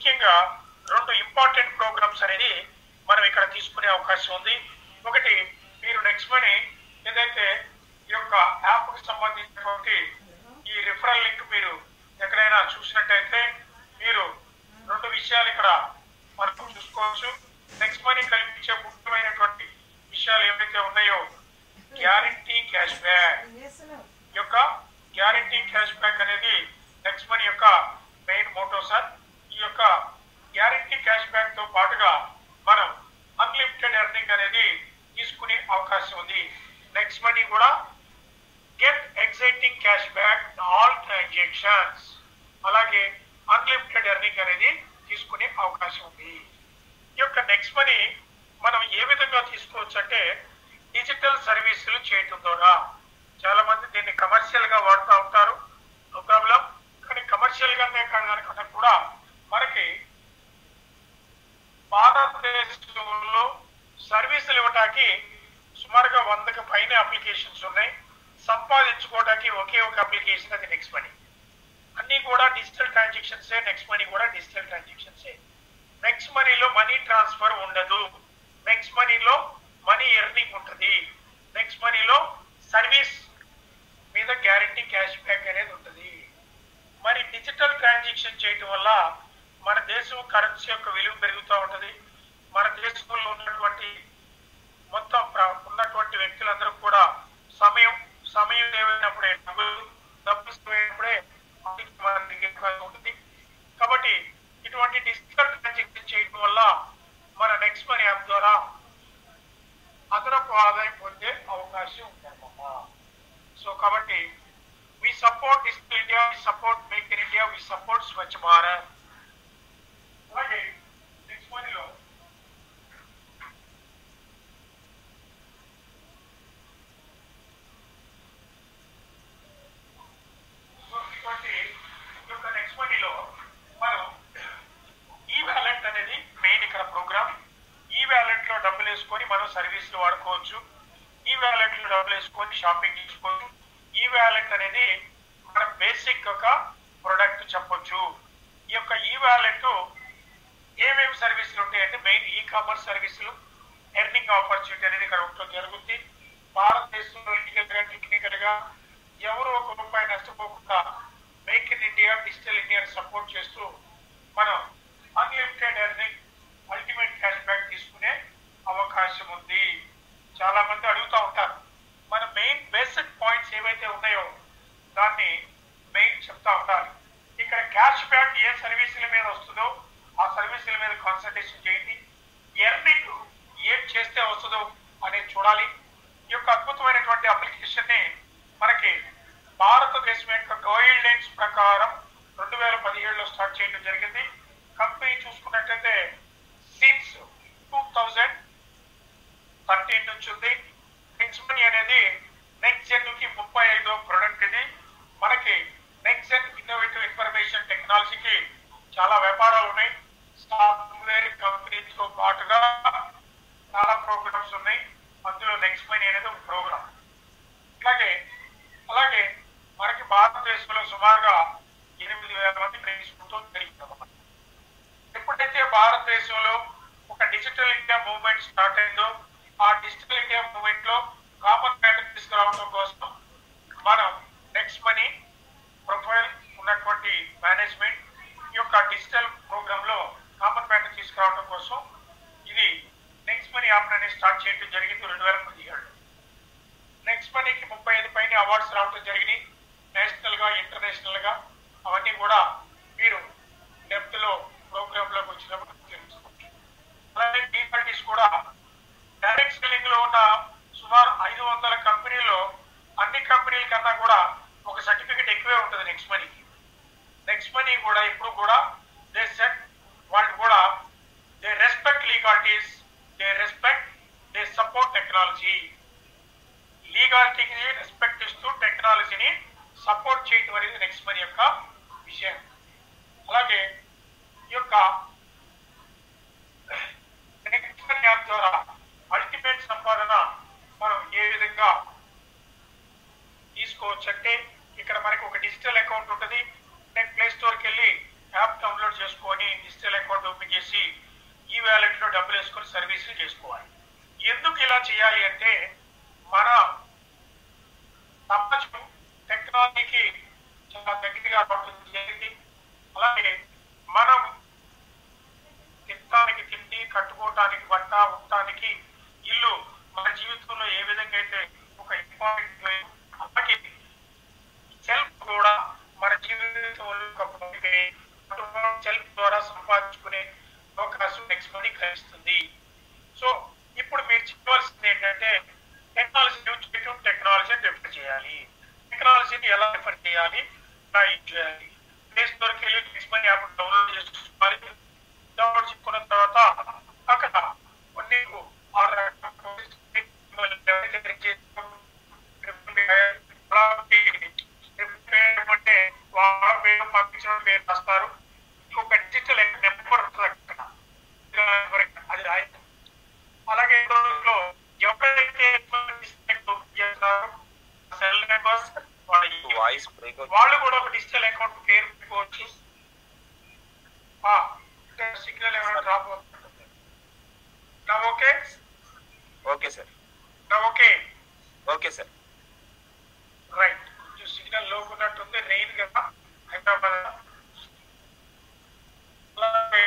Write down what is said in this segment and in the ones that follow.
ముఖ్యంగా రెండు important programmes అనేది మనం ఇక్కడ తీసుకునే అవకాశం ఉంది ఒకటి మీరు నెక్స్ట్ మనీ ఏదైతే ఈ యొక్క యాప్ కు సంబంధించినటువంటి ఈ రిఫరల్ లింక్ మీరు ఎక్కడైనా చూసినట్టయితే మీరు రెండు విషయాలు ఇక్కడ మనం చూసుకోవచ్చు నెక్స్ట్ మనీ కల్పించే ముఖ్యమైనటువంటి విషయాలు ఏవైతే ఉన్నాయో గ్యారంటీ క్యాష్ బ్యాక్ యొక్క గ్యారంటీ క్యాష్ బ్యాక్ అనేది నెక్స్ట్ మనీ యొక్క మెయిన్ మోటో సార్ ఈ యొక్క గ్యారంటీ క్యాష్ బ్యాక్ తో పాటుగా మనం అన్లిమిటెడ్ ఎర్నింగ్ అనేది తీసుకునే అవకాశం ఉంది నెక్స్ట్ మనీ కూడా get exciting cash back all transactions అలాగే అన్లిమిటెడ్ ఎర్నింగ్ అనేది తీసుకునే అవకాశం ఉంది ఈ యొక్క నెక్స్ట్ మనీ మనం ఏ విధంగా తీసుకోవచ్చు అంటే డిజిటల్ సర్వీసులు చేయటం ద్వారా చాలా మంది దీన్ని కమర్షియల్ గా వాడుతూ ఉంటారు నో ప్రాబ్లం కానీ కమర్షియల్ గానే కాదనుకున్నా కూడా మనకి భారతదేశంలో సర్వీసులు ఇవ్వటానికి సుమారుగా వందకు పైన అప్లికేషన్స్ ఉన్నాయి సంపాదించుకోవడానికి ఒకే ఒక అప్లికేషన్ అది నెక్స్ట్ మనీ అన్ని కూడా డిజిటల్ ట్రాన్సాక్షన్స్ నెక్స్ట్ మనీ కూడా డిజిటల్ ట్రాన్సాక్షన్స్ నెక్స్ట్ మనీలో మనీ ట్రాన్స్ఫర్ ఉండదు నెక్స్ట్ మనీలో మనీ ఎర్నింగ్ ఉంటుంది నెక్స్ట్ మనీలో సర్వీస్ మీద గ్యారంటీ క్యాష్ బ్యాక్ అనేది ఉంటుంది మరి డిజిటల్ ట్రాన్సాక్షన్ చేయటం వల్ల మన దేశం కరెన్సీ యొక్క విలువ పెరుగుతూ ఉంటుంది మన దేశంలో ఉన్నటువంటి మొత్తం ప్ర- ఉన్నటువంటి వ్యక్తులందరూ కూడా సమయం సమయం ఏమైనప్పుడే డబ్బులు డబ్బులు ఏమైనప్పుడే ఆర్థిక మనకి ఎక్కువగా ఉంటుంది కాబట్టి ఇటువంటి డిజిటల్ ట్రాన్సాక్షన్ చేయడం వల్ల మన నెక్స్ట్ మనీ యాప్ ద్వారా అదనపు ఆదాయం పొందే అవకాశం ఉందన్నమాట సో కాబట్టి we support digital India we support make in India we support Swachh Bharat అలాగే నెక్స్ట్ మనీలో సో ఇటువంటి ఈ యొక్క నెక్స్ట్ మనీలో మనం ఈ వ్యాలెట్ అనేది మెయిన్ ఇక్కడ ప్రోగ్రామ్ ఈ వ్యాలెట్ లో డబ్బులు వేసుకొని మనం సర్వీసులు వాడుకోవచ్చు ఈ వ్యాలెట్ లో డబ్బులు వేసుకొని షాపింగ్ చేసుకోవచ్చు ఈ వ్యాలెట్ అనేది మన బేసిక్ ఒక ప్రొడక్ట్ చెప్పొచ్చు ఈ యొక్క ఈ వ్యాలెట్ ఏమేమి సర్వీసులు ఉంటాయంటే మెయిన్ ఈ కామర్స్ సర్వీసులు ఎర్నింగ్ ఆపర్చునిటీ అనేది ఇక్కడ ఉండటం జరుగుతుంది భారతదేశంలో లీగల్ గా టెక్నికల్ గా ఎవరు ఒక రూపాయి నష్టపోకుండా మేక్ ఇన్ ఇండియా డిజిటల్ ఇండియాని సపోర్ట్ చేస్తూ మనం unlimited earning ultimate cash back తీసుకునే అవకాశం ఉంది చాలా మంది అడుగుతూ ఉంటారు మన మెయిన్ బేసిక్ పాయింట్స్ ఏవైతే ఉన్నాయో దాన్ని మెయిన్ చెప్తా ఉండాలి ఇక్కడ క్యాష్ బ్యాక్ ఏ సర్వీసుల మీద వస్తుందో ఆ సర్వీసుల మీద కాన్సన్ట్రేషన్ చేయండి ఎర్నింగ్ ఏం చేస్తే వస్తుందో అనేది చూడాలి ఈ యొక్క అద్భుతమైనటువంటి అప్లికేషన్ ని మనకి భారతదేశం యొక్క గైడ్ లైన్స్ ప్రకారం రెండు వేల పదిహేడులో స్టార్ట్ చేయడం జరిగింది కంపెనీ చూసుకున్నట్లయితే సిన్స్ టూ థౌజండ్ థర్టీన్ నుంచి ఉంది నెక్స్ట్ మనీ అనేది నెక్స్ట్ జెన్ కి ముప్పై ఐదో ప్రొడక్ట్ ఇది మనకి నెక్స్ట్ జెన్ ఇన్నోవేటివ్ ఇన్ఫర్మేషన్ టెక్నాలజీకి చాలా వ్యాపారాలు ఉన్నాయి సాఫ్ట్వేర్ కంపెనీతో పాటుగా చాలా ప్రోగ్రామ్స్ ఉన్నాయి అందులో నెక్స్ట్ మనీ అనేది ఒక ప్రోగ్రామ్ అలాగే అలాగే మనకి భారతదేశంలో సుమారుగా ఎనిమిది వేల మంది ప్రేమించుకుంటూ జరిగిందన్నమాట ఎప్పుడైతే భారతదేశంలో ఒక డిజిటల్ ఇండియా మూవ్మెంట్ స్టార్ట్ అయిందో ఆ డిజిటల్ ఇండియా మూవ్మెంట్ లో కామన్ ప్యాటర్న్ తీసుకురావడం కోసం మనం నెక్స్ట్ మనీ ప్రొఫైల్ ఉన్నటువంటి మేనేజ్మెంట్ ఈ యొక్క డిజిటల్ ప్రోగ్రామ్ లో కామన్ ప్యాటర్న్ తీసుకురావడం కోసం ఇది నెక్స్ట్ మనీ యాప్ అనేది స్టార్ట్ చేయడం జరిగింది రెండు వేల పదిహేడు నెక్స్ట్ మనీకి ముప్పై ఐదు పైన అవార్డ్స్ రావడం జరిగినాయి నేషనల్ గా ఇంటర్నేషనల్ గా అవన్నీ కూడా మీరు డెప్త్ లో ప్రోగ్రామ్ లోకి వచ్చినప్పుడు తెలుసుకోవచ్చు అలాగే డీపార్టీస్ కూడా డైరెక్ట్ సెల్లింగ్ లో ఉన్న సుమారు ఐదు వందల కంపెనీల్లో అన్ని కంపెనీల కన్నా కూడా ఒక సర్టిఫికెట్ ఎక్కువే ఉంటుంది నెక్స్ట్ మనీకి నెక్స్ట్ మనీ కూడా ఇప్పుడు కూడా దే సెట్ వాళ్ళు కూడా they respect legalities they respect they support technology లీగాలిటీకి రెస్పెక్ట్ ఇస్తూ టెక్నాలజీని సపోర్ట్ చేయటం అనేది నెక్స్ట్ మనీ యొక్క విషయం అలాగే ఈ యొక్క నెక్స్ట్ మనీ యాప్ ద్వారా అల్టిమేట్ సంపాదన మనం ఏ విధంగా తీసుకోవచ్చు అంటే ఇక్కడ మనకి ఒక డిజిటల్ అకౌంట్ ఉంటుంది నేను ప్లే స్టోర్కి వెళ్ళి యాప్ డౌన్లోడ్ చేసుకొని డిజిటల్ అకౌంట్ ఓపెన్ చేసి ఈ వ్యాలెట్ లో డబ్బులు వేసుకొని సర్వీసులు చేసుకోవాలి ఎందుకు ఇలా చేయాలి అంటే మన సమాజం టెక్నాలజీకి చాలా దగ్గరగా రావడం జరిగింది అలాగే మనం తినడానికి తిండి కట్టుకోవటానికి బట్ట ఉండటానికి ఇల్లు మన జీవితంలో ఏ విధంగా అయితే ఒక ఇంపార్టెంట్ అలాగే సెల్ఫ్ కూడా మన జీవితంలో ఒక భాగమే. అటువంటి సెల్ఫ్ ద్వారా సంపాదించుకునే అవకాశం నెక్స్ట్ మనీ కలిగిస్తుంది సో ఇప్పుడు మీరు చెప్పవలసింది ఏంటంటే టెక్నాలజీ యూజ్ చేయడం టెక్నాలజీని రిఫర్ చేయాలి టెక్నాలజీని ఎలా రిఫర్ చేయాలి ఎలా యూజ్ చేయాలి ప్లే స్టోర్కి వెళ్ళి నెక్స్ట్ మనీ యాప్ డౌన్లోడ్ చేసుకోవాలి డౌన్లోడ్ చేసుకున్న తర్వాత అక్కడ కొన్ని ఆర్డర్ అంటే వాళ్ళ పేరు పంపించిన పేరు రాస్తారు ఇంకొక డిజిటల్ నెంబర్ ఉంటుంది అక్కడ అది రాయి అలాగే ఈ రోజుల్లో ఎవరైతే చేస్తారో సెల్ నెంబర్స్ వాళ్ళ వాయిస్ బ్రేక్ అవుతుంది వాళ్ళు కూడా ఒక డిజిటల్ అకౌంట్ పేరు పెట్టుకోవచ్చు సిగ్నల్ ఏమైనా డ్రాప్ అవుతుంది నా ఓకే ఓకే సార్ నా ఓకే ఓకే సార్ రైట్ కొంచెం సిగ్నల్ లో ఉన్నట్టుంది రెయిన్ కదా హైదరాబాద్ అలాగే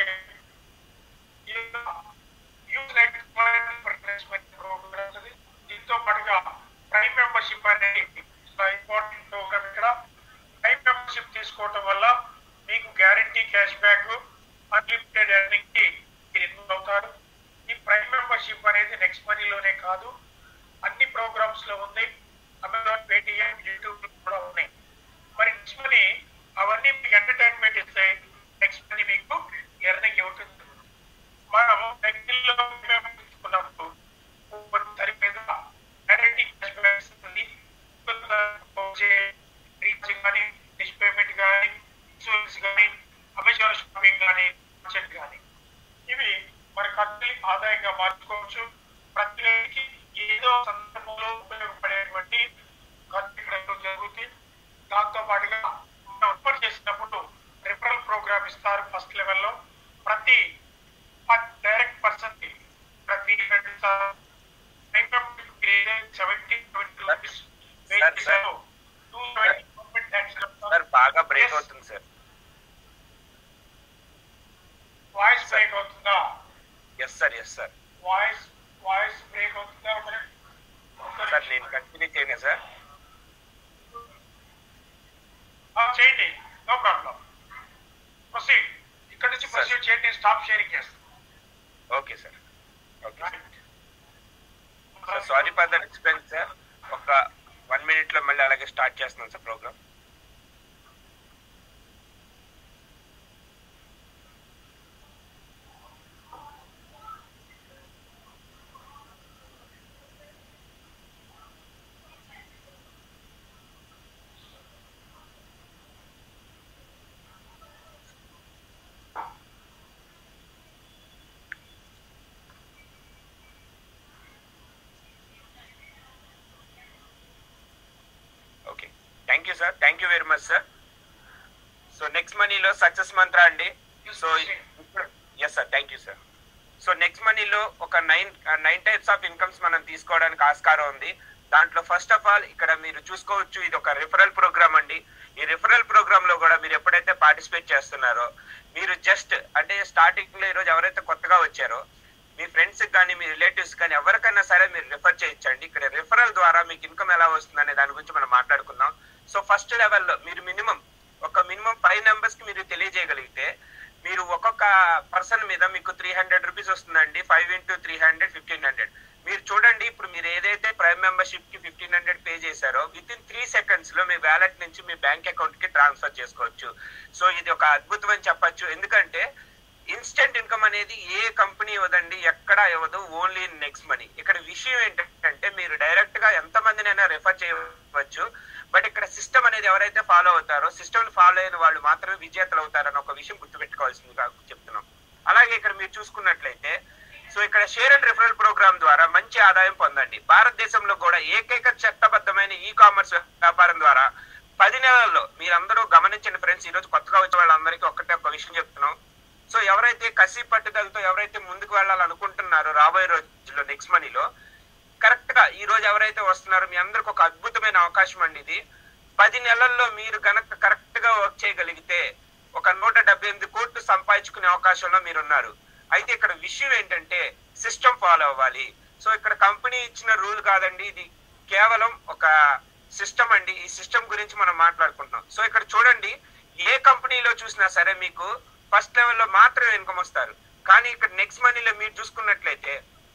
యూజ్ ప్రోగ్రామ్ అనేది దీంతో పాటుగా ప్రైమ్ మెంబర్షిప్ అనేది చాలా ఇంపార్టెంట్ ప్రోగ్రామ్ ఇక్కడ ప్రైమ్ మెంబర్షిప్ తీసుకోవటం వల్ల మీకు guarantee cash back unlimited earning కి మీరు ఇన్వాల్వ్ అవుతారు ఈ ప్రైమ్ మెంబర్షిప్ అనేది నెక్స్ట్ మనీలోనే కాదు అన్ని ప్రోగ్రామ్స్ లో ఉంది అమెజాన్ పేటిఎం యూట్యూబ్ కూడా ఉన్నాయి మరి నెక్స్ట్ మనీ అవన్నీ మీకు ఎంటర్టైన్మెంట్ ఇస్తాయి నెక్స్ట్ మనీ మీకు ఎర్నింగ్ ఇవ్వటుంది మనం దగ్గరలో మేము తీసుకున్నప్పుడు సరి మీద గ్యారంటీ క్యాష్ బ్యాక్ ఇస్తుంది రీచ్ కానీ డిష్ పేమెంట్ కానీ ఇన్సూరెన్స్ కానీ అమెజాన్ షాపింగ్ కానీ మార్కెట్ కానీ ఇవి మన ఖర్చుని ఆదాయంగా మార్చుకోవచ్చు ప్రతి వ్యక్తికి ఏదో సందర్భంలో ఉపయోగపడేటువంటి ఖర్చు ఇక్కడ జరుగుతుంది దాంతో పాటుగా మనం ఉత్పత్తి చేసినప్పుడు రిఫరల్ ప్రోగ్రామ్ ఇస్తారు ఫస్ట్ లెవెల్లో ప్రతి డైరెక్ట్ పర్సన్ కి ప్రతి seventy seventy rupees Sir, sir. Two seventy government tax sir బాగా బ్రేక్ అవుతుంది సార్ వాయిస్ బ్రేక్ అవుతుందా yes sir yes sir voice voice break అవుతుందా ఒక ఒక్క సార్ నిమిషం. నేను కంటిన్యూ చేయను సార్ ఆ, చేయండి నో ప్రాబ్లం ప్రొసీడ్ ఇక్కడ నుంచి Sir. ప్రొసీడ్ చేయండి నేను స్టాప్ షేరింగ్ చేస్తాను okay sir okay sir sorry for the disturbance sir ఒక వన్ మినిట్ లో మళ్ళీ అలాగే స్టార్ట్ చేస్తున్నాం sir programme okay thank you sir thank you very much sir so next మనీలో సక్సెస్ మంత్ర అండి so yes sir thank you sir so next మనీలో ఒక nine nine types of incomes మనం తీసుకోవడానికి ఆస్కారం ఉంది దాంట్లో ఫస్ట్ ఆఫ్ ఆల్ ఇక్కడ మీరు చూసుకోవచ్చు ఇది ఒక రిఫరల్ ప్రోగ్రామ్ అండి ఈ రిఫరల్ ప్రోగ్రామ్ లో కూడా మీరు ఎప్పుడైతే పార్టిసిపేట్ చేస్తున్నారో మీరు జస్ట్ అంటే స్టార్టింగ్ లో ఈరోజు ఎవరైతే కొత్తగా వచ్చారో మీ ఫ్రెండ్స్ కానీ మీ రిలేటివ్స్ కానీ ఎవరికైనా సరే మీరు రిఫర్ చేయించండి ఇక్కడ రిఫరల్ ద్వారా మీకు ఇన్కమ్ ఎలా వస్తుంది అనే దాని గురించి మనం మాట్లాడుకుందాం సో ఫస్ట్ లెవెల్లో మీరు మినిమం ఒక మినిమం ఫైవ్ నెంబర్స్ కి మీరు తెలియజేయగలిగితే మీరు ఒక్కొక్క పర్సన్ మీద మీకు త్రీ హండ్రెడ్ రూపీస్ వస్తుందండి five into three hundred fifteen hundred మీరు చూడండి ఇప్పుడు మీరు ఏదైతే ప్రైమ్ మెంబర్షిప్ కి ఫిఫ్టీన్ హండ్రెడ్ పే చేశారో విత్ ఇన్ త్రీ సెకండ్స్ లో మీ వ్యాలెట్ నుంచి మీ బ్యాంక్ అకౌంట్ కి ట్రాన్స్ఫర్ చేసుకోవచ్చు సో ఇది ఒక అద్భుతం అని చెప్పొచ్చు ఎందుకంటే ఇన్స్టెంట్ ఇన్కమ్ అనేది ఏ కంపెనీ ఇవ్వదండి ఎక్కడ ఇవ్వదు ఓన్లీ నెక్స్ట్ మనీ ఇక్కడ విషయం ఏంటంటే మీరు డైరెక్ట్ గా ఎంత మందినైనా రెఫర్ చేయవచ్చు బట్ ఇక్కడ సిస్టమ్ అనేది ఎవరైతే ఫాలో అవుతారో సిస్టమ్ ఫాలో అయిన వాళ్ళు మాత్రమే విజేతలు అవుతారని ఒక విషయం గుర్తుపెట్టుకోవాల్సిందిగా చెప్తున్నాం అలాగే ఇక్కడ మీరు చూసుకున్నట్లయితే సో ఇక్కడ షేర్ అండ్ రిఫరల్ ప్రోగ్రామ్ ద్వారా మంచి ఆదాయం పొందండి భారతదేశంలో కూడా ఏకైక చట్టబద్ధమైన ఈ కామర్స్ వ్యాపారం ద్వారా పది నెలల్లో మీరందరూ గమనించండి ఫ్రెండ్స్ ఈ రోజు కొత్తగా వచ్చే వాళ్ళందరికీ ఒక్కటే ఒక విషయం చెప్తున్నాం సో ఎవరైతే కసి పట్టుదలతో ఎవరైతే ముందుకు వెళ్ళాలనుకుంటున్నారో రాబోయే రోజుల్లో నెక్స్ట్ మనీలో కరెక్ట్ గా ఈ రోజు ఎవరైతే వస్తున్నారో మీ అందరికి ఒక అద్భుతమైన అవకాశం అండి ఇది పది నెలల్లో మీరు గనక కరెక్ట్ గా వర్క్ చేయగలిగితే ఒక నూట డెబ్బై ఎనిమిది కోట్లు సంపాదించుకునే అవకాశంలో మీరు ఉన్నారు అయితే ఇక్కడ విషయం ఏంటంటే సిస్టమ్ ఫాలో అవ్వాలి సో ఇక్కడ కంపెనీ ఇచ్చిన రూల్ కాదండి ఇది కేవలం ఒక సిస్టమ్ అండి ఈ సిస్టమ్ గురించి మనం మాట్లాడుకుంటున్నాం సో ఇక్కడ చూడండి ఏ కంపెనీలో చూసినా సరే మీకు ఫస్ట్ లెవెల్లో మాత్రమే ఇన్కమ్ వస్తారు కానీ ఇక్కడ నెక్స్ట్ మనీలో మీరు చూసుకున్నట్లయితే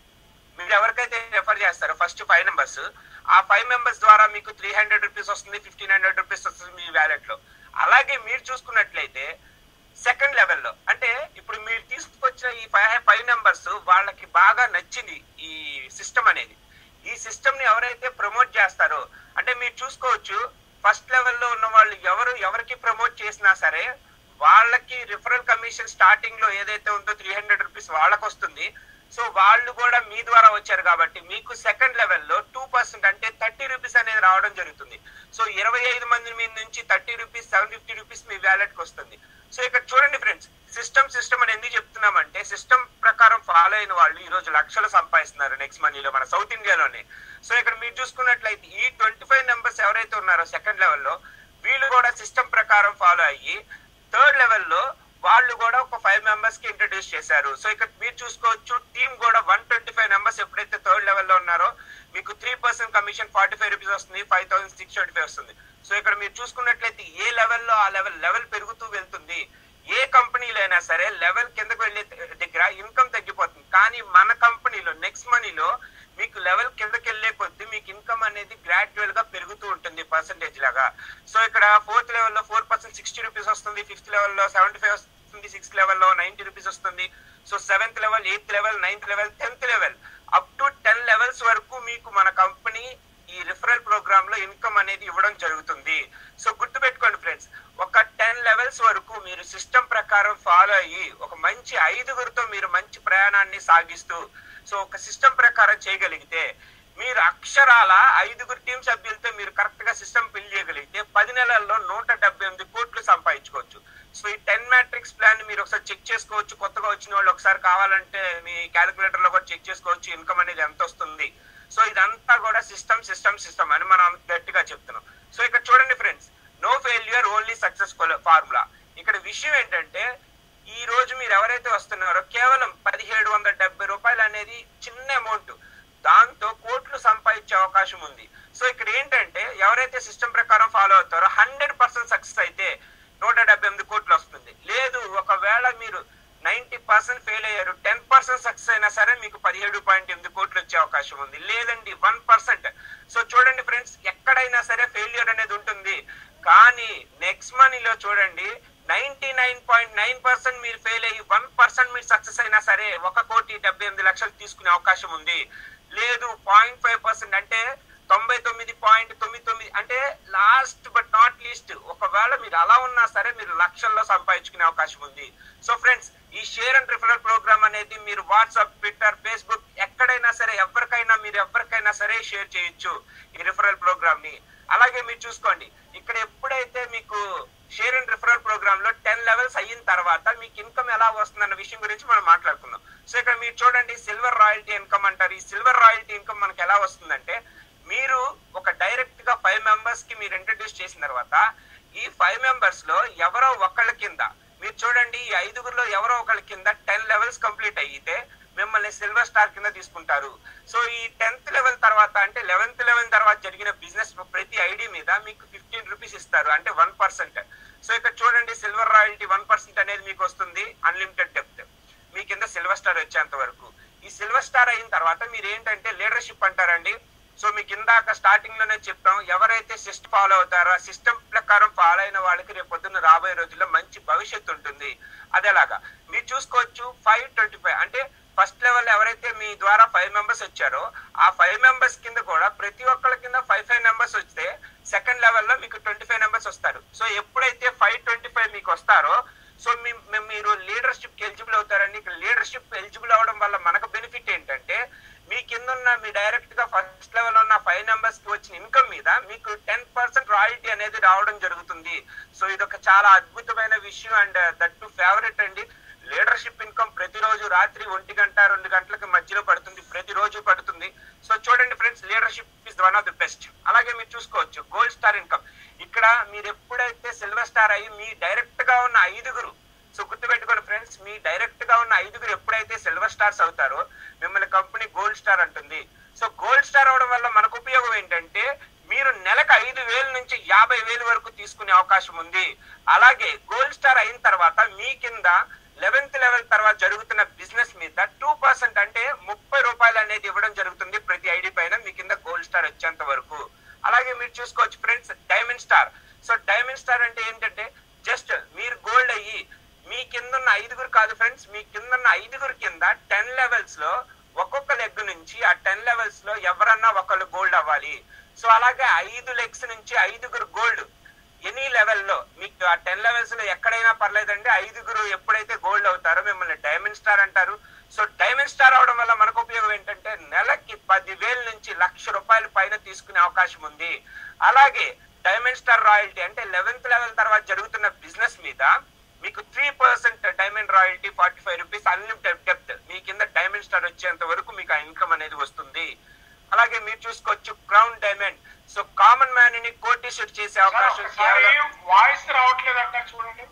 మీరు ఎవరికైతే రెఫర్ చేస్తారో ఫస్ట్ ఫైవ్ మెంబర్స్ ఆ ఫైవ్ మెంబర్స్ ద్వారా మీకు త్రీ హండ్రెడ్ రూపీస్ వస్తుంది ఫిఫ్టీన్ హండ్రెడ్ రూపీస్ వస్తుంది మీ వ్యాలెట్ లో అలాగే మీరు చూసుకున్నట్లయితే సెకండ్ లెవెల్లో అంటే ఇప్పుడు మీరు తీసుకొచ్చిన ఈ ఫైవ్ ఫైవ్ నెంబర్స్ వాళ్ళకి బాగా నచ్చింది ఈ సిస్టమ్ అనేది ఈ సిస్టమ్ ని ఎవరైతే ప్రమోట్ చేస్తారో అంటే మీరు చూసుకోవచ్చు ఫస్ట్ లెవెల్లో ఉన్న వాళ్ళు ఎవరు ఎవరికి ప్రమోట్ చేసినా సరే వాళ్ళకి రిఫరల్ కమిషన్ స్టార్టింగ్ లో ఏదైతే ఉందో త్రీ హండ్రెడ్ రూపీస్ వాళ్ళకి వస్తుంది సో వాళ్ళు కూడా మీ ద్వారా వచ్చారు కాబట్టి మీకు సెకండ్ లెవెల్లో టూ పర్సెంట్ అంటే థర్టీ రూపీస్ అనేది రావడం జరుగుతుంది సో ఇరవై ఐదు మంది మీద నుంచి thirty rupees seven fifty rupees మీ వ్యాలెట్ కి వస్తుంది సో ఇక్కడ చూడండి ఫ్రెండ్స్ సిస్టమ్ సిస్టమ్ అని ఎందుకు చెప్తున్నామంటే సిస్టమ్ ప్రకారం ఫాలో అయిన వాళ్ళు ఈ రోజు లక్షలు సంపాదిస్తున్నారు నెక్స్ట్ మనీలో మన సౌత్ ఇండియాలోనే సో ఇక్కడ మీరు చూసుకున్నట్లయితే ఈ ట్వంటీ ఫైవ్ నెంబర్స్ ఎవరైతే ఉన్నారో సెకండ్ లెవెల్లో వీళ్ళు కూడా సిస్టమ్ ప్రకారం ఫాలో అయ్యి థర్డ్ లెవెల్లో వాళ్ళు కూడా ఒక ఫైవ్ మెంబర్స్ కి ఇంట్రడ్యూస్ చేశారు సో ఇక్కడ మీరు చూసుకోవచ్చు టీమ్ కూడా వన్ ట్వంటీ ఫైవ్ మెంబర్స్ ఎప్పుడైతే థర్డ్ లెవెల్లో ఉన్నారో మీకు three percent commission forty five rupees వస్తుంది five thousand six twenty five వస్తుంది సో ఇక్కడ మీరు చూసుకున్నట్లయితే ఏ లెవెల్లో ఆ లెవెల్ లెవెల్ పెరుగుతూ వెళ్తుంది ఏ కంపెనీలో అయినా సరే లెవెల్ కిందకు వెళ్ళే దగ్గర ఇన్కమ్ తగ్గిపోతుంది కానీ మన కంపెనీలో నెక్స్ట్ మనీలో మీకు లెవెల్ కిందకి వెళ్ళే కొద్దీ మీకు ఇన్కమ్ అనేది గ్రాడ్యువల్ గా పెరుగుతూ ఉంటుంది పర్సంటేజ్ లాగా సో ఇక్కడ ఫోర్త్ లెవెల్లో ఫోర్ పర్సెంట్ సిక్స్టీ రూపీస్ వస్తుంది ఫిఫ్త్ లెవెల్లో సెవెంటీ ఫైవ్ వస్తుంది సిక్స్త్ లెవెల్లో నైన్టీ రూపీస్ వస్తుంది so seventh level eighth level ninth level tenth level up to ten levels వరకు మీకు మన కంపెనీ ఈ రిఫరల్ ప్రోగ్రామ్ లో ఇన్కమ్ అనేది ఇవ్వడం జరుగుతుంది సో గుర్తు పెట్టుకోండి ఫ్రెండ్స్ ఒక టెన్ లెవెల్స్ వరకు మీరు సిస్టమ్ ప్రకారం ఫాలో అయ్యి ఒక మంచి ఐదుగురితో మీరు మంచి ప్రయాణాన్ని సాగిస్తూ సో ఒక సిస్టమ్ ప్రకారం చేయగలిగితే మీరు అక్షరాల ఐదుగురు టీం సభ్యులతో మీరు కరెక్ట్ గా సిస్టమ్ ఫిల్ చేయగలిగితే పది నెలల్లో నూట డెబ్బై ఎనిమిది కోట్లు సంపాదించుకోవచ్చు సో ఈ టెన్ మ్యాట్రిక్స్ ప్లాన్ మీరు ఒకసారి చెక్ చేసుకోవచ్చు కొత్తగా వచ్చిన వాళ్ళు ఒకసారి కావాలంటే మీ క్యాలిక్యులేటర్ లో కూడా చెక్ చేసుకోవచ్చు ఇన్కమ్ అనేది ఎంత వస్తుంది సో ఇదంతా కూడా సిస్టమ్ సిస్టమ్ సిస్టమ్ అని మనం గట్టిగా చెప్తున్నాం సో ఇక్కడ చూడండి friends no failure only successful formula ఇక్కడ విషయం ఏంటంటే ఈ రోజు మీరు ఎవరైతే వస్తున్నారో కేవలం పదిహేడు వందల డెబ్బై రూపాయలు అనేది చిన్న అమౌంట్ దాంతో కోట్లు సంపాదించే అవకాశం ఉంది సో ఇక్కడ ఏంటంటే ఎవరైతే సిస్టమ్ ప్రకారం ఫాలో అవుతారో హండ్రెడ్ పర్సెంట్ సక్సెస్ అయితే నూట డెబ్బై ఎనిమిది కోట్లు వస్తుంది లేదు ఒకవేళ మీరు నైన్టీ పర్సెంట్ ఫెయిల్ అయ్యారు టెన్ పర్సెంట్ సక్సెస్ అయినా సరే మీకు పదిహేడు పాయింట్ ఎనిమిది కోట్లు వచ్చే అవకాశం ఉంది లేదండి వన్ పర్సెంట్ సో చూడండి ఫ్రెండ్స్ ఎక్కడైనా సరే ఫెయిల్యూర్ అనేది ఉంటుంది కానీ నెక్స్ట్ మనీలో చూడండి ninety nine point nine percent మీరు ఫెయిల్ అయ్యి వన్ పర్సెంట్ మీరు సక్సెస్ అయినా సరే ఒక కోటి డెబ్బై ఎనిమిది లక్షలు తీసుకునే అవకాశం ఉంది లేదు పాయింట్ ఫైవ్ పర్సెంట్ అంటే తొంభై తొమ్మిది పాయింట్ తొమ్మిది తొమ్మిది అంటే లాస్ట్ బట్ నాట్ లీస్ట్ ఒకవేళ మీరు అలా ఉన్నా సరే మీరు లక్షల్లో సంపాదించుకునే అవకాశం ఉంది సో ఫ్రెండ్స్ ఈ షేర్ అండ్ రిఫరల్ ప్రోగ్రామ్ అనేది మీరు వాట్సాప్ ట్విట్టర్ ఫేస్బుక్ ఎక్కడైనా సరే ఎవరికైనా మీరు ఎవరికైనా సరే షేర్ చేయొచ్చు ఈ రిఫరల్ ప్రోగ్రామ్ ని అలాగే మీరు చూసుకోండి ఇక్కడ ఎప్పుడైతే మీకు షేర్ అండ్ రిఫరల్ ప్రోగ్రామ్ లో టెన్ లెవెల్స్ అయిన తర్వాత మీకు ఇన్కమ్ ఎలా వస్తుందన్న విషయం గురించి మనం మాట్లాడుకుందాం సో ఇక్కడ మీరు చూడండి సిల్వర్ రాయల్టీ ఇన్కమ్ అంటారు ఈ సిల్వర్ రాయల్టీ ఇన్కమ్ మనకి ఎలా వస్తుందంటే మీరు ఒక డైరెక్ట్ గా ఫైవ్ మెంబర్స్ కి మీరు ఇంట్రడ్యూస్ చేసిన తర్వాత ఈ ఫైవ్ మెంబర్స్ లో ఎవరో ఒకళ్ళ కింద మీరు చూడండి ఈ ఐదుగురులో ఎవరో ఒకళ్ళ కింద టెన్ లెవెల్స్ కంప్లీట్ అయితే మిమ్మల్ని సిల్వర్ స్టార్ కింద తీసుకుంటారు సో ఈ టెన్త్ లెవెల్ తర్వాత అంటే లెవెన్త్ లెవెల్ తర్వాత జరిగిన బిజినెస్ ప్రతి ఐడి మీద మీకు ఫిఫ్టీన్ రూపీస్ ఇస్తారు అంటే వన్ పర్సెంట్ సో ఇక్కడ చూడండి సిల్వర్ రాయల్టీ వన్ పర్సెంట్ అనేది మీకు వస్తుంది అన్లిమిటెడ్ డెప్త్ మీ కింద సిల్వర్ స్టార్ వచ్చేంత వరకు ఈ సిల్వర్ స్టార్ అయిన తర్వాత మీరు ఏంటంటే లీడర్షిప్ అంటారండి సో మీకు ఇందాక స్టార్టింగ్ లోనే చెప్పాం ఎవరైతే సిస్టమ్ ఫాలో అవుతారో సిస్టమ్ ప్రకారం ఫాలో అయిన వాళ్ళకి రేపు పొద్దున్న రాబోయే రోజుల్లో మంచి భవిష్యత్తు ఉంటుంది అదేలాగా మీరు చూసుకోవచ్చు ఫైవ్ ట్వంటీ ఫైవ్ అంటే ఫస్ట్ లెవెల్ ఎవరైతే మీ ద్వారా ఫైవ్ మెంబర్స్ వచ్చారో ఆ ఫైవ్ మెంబర్స్ కింద కూడా ప్రతి ఒక్కళ్ళ కింద ఫైవ్ ఫైవ్ నెంబర్స్ వస్తే సెకండ్ లెవెల్లో మీకు ట్వంటీ ఫైవ్ నెంబర్స్ వస్తారు సో ఎప్పుడైతే ఫైవ్ ట్వంటీ ఫైవ్ మీకు వస్తారో సో మీ మీ- మీరు లీడర్షిప్ కి ఎలిజిబుల్ అవుతారండి ఇక్కడ లీడర్షిప్ ఎలిజిబుల్ అవడం వల్ల మనకు బెనిఫిట్ ఏంటంటే మీ కింద ఉన్న మీ డైరెక్ట్ గా ఫస్ట్ లెవెల్ ఉన్న ఫైవ్ నెంబర్స్ కి వచ్చిన ఇన్కమ్ మీద మీకు టెన్ పర్సెంట్ రాయల్టీ అనేది రావడం జరుగుతుంది సో ఇది ఒక చాలా అద్భుతమైన విషయం అండ్ దట్ టు ఫేవరెట్ అండి లీడర్ ప్రతిరోజు రాత్రి ఒంటి గంట రెండు గంటలకు మధ్యలో పడుతుంది ప్రతిరోజు పడుతుంది సో చూడండి friends leadership is one of the best అలాగే మీరు చూసుకోవచ్చు గోల్డ్ స్టార్ ఇన్కమ్ ఇక్కడ మీరు ఎప్పుడైతే సిల్వర్ స్టార్ అయ్యి మీ డైరెక్ట్ గా ఉన్న ఐదుగురు సో గుర్తుపెట్టుకోండి ఫ్రెండ్స్ మీ డైరెక్ట్ గా ఉన్న ఐదుగురు ఎప్పుడైతే సిల్వర్ స్టార్స్ అవుతారో మిమ్మల్ని కంపెనీ గోల్డ్ స్టార్ అంటుంది సో గోల్డ్ స్టార్ అవడం వల్ల మనకు ఉపయోగం ఏంటంటే మీరు నెలకు ఐదు వేల నుంచి యాభై వేలు వరకు తీసుకునే అవకాశం ఉంది అలాగే గోల్డ్ స్టార్ అయిన తర్వాత మీ కింద లెవెన్త్ లెవెల్ తర్వాత జరుగుతున్న బిజినెస్ మీద టూ పర్సెంట్ అంటే ముప్పై రూపాయలు అనేది ఇవ్వడం జరుగుతుంది ప్రతి ఐడి పైన మీ కింద గోల్డ్ స్టార్ వచ్చేంత వరకు అలాగే మీరు చూసుకోవచ్చు friends diamond star so diamond star అంటే ఏంటంటే జస్ట్ మీరు గోల్డ్ అయ్యి మీ కింద ఉన్న ఐదుగురు కాదు ఫ్రెండ్స్ మీ కింద ఉన్న ఐదుగురు కింద టెన్ లెవెల్స్ లో ఒక్కొక్క లెగ్ నుంచి ఆ టెన్ లెవెల్స్ లో ఎవరన్నా ఒకళ్ళు గోల్డ్ అవ్వాలి సో అలాగే ఐదు లెగ్స్ నుంచి ఐదుగురు గోల్డ్ ఎనీ లెవెల్లో మీకు ఆ టెన్ లెవెల్స్ లో ఎక్కడైనా పర్లేదండి ఐదుగురు ఎప్పుడైతే గోల్డ్ అవుతారో మిమ్మల్ని డైమండ్ స్టార్ అంటారు సో డైమండ్ స్టార్ అవడం వల్ల మనకు ఉపయోగం ఏంటంటే నెలకి పదివేల నుంచి లక్ష రూపాయల పైన తీసుకునే అవకాశం ఉంది అలాగే డైమండ్ స్టార్ రాయల్టీ అంటే లెవెన్త్ లెవెల్ తర్వాత జరుగుతున్న బిజినెస్ మీద మీకు three percent diamond royalty forty five rupees unlimited depth మీ కింద డైమండ్ స్టార్ వచ్చేంత వరకు మీకు ఆ ఇన్కమ్ అనేది వస్తుంది అలాగే మీరు చూసుకోవచ్చు crown diamond so common man ని కోటీశ్వర్ చేసే అవకాశం కేవలం వాయిస్ రావట్లేదు అంటారు చూడండి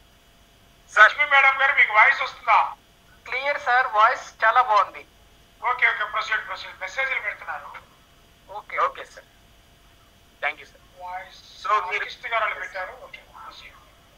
సార్ లక్ష్మీ మేడం గారు మీకు వాయిస్ వస్తుందా క్లియర్ సార్ వాయిస్ చాలా బాగుంది ఓకే ఓకే ప్రొసీడ్ ప్రొసీడ్ మెసేజ్లు పెడుతున్నారు okay okay sir thank you sir voice So, మీరు- కిష్టి గారు వాళ్ళు పెట్టారు okay proceed.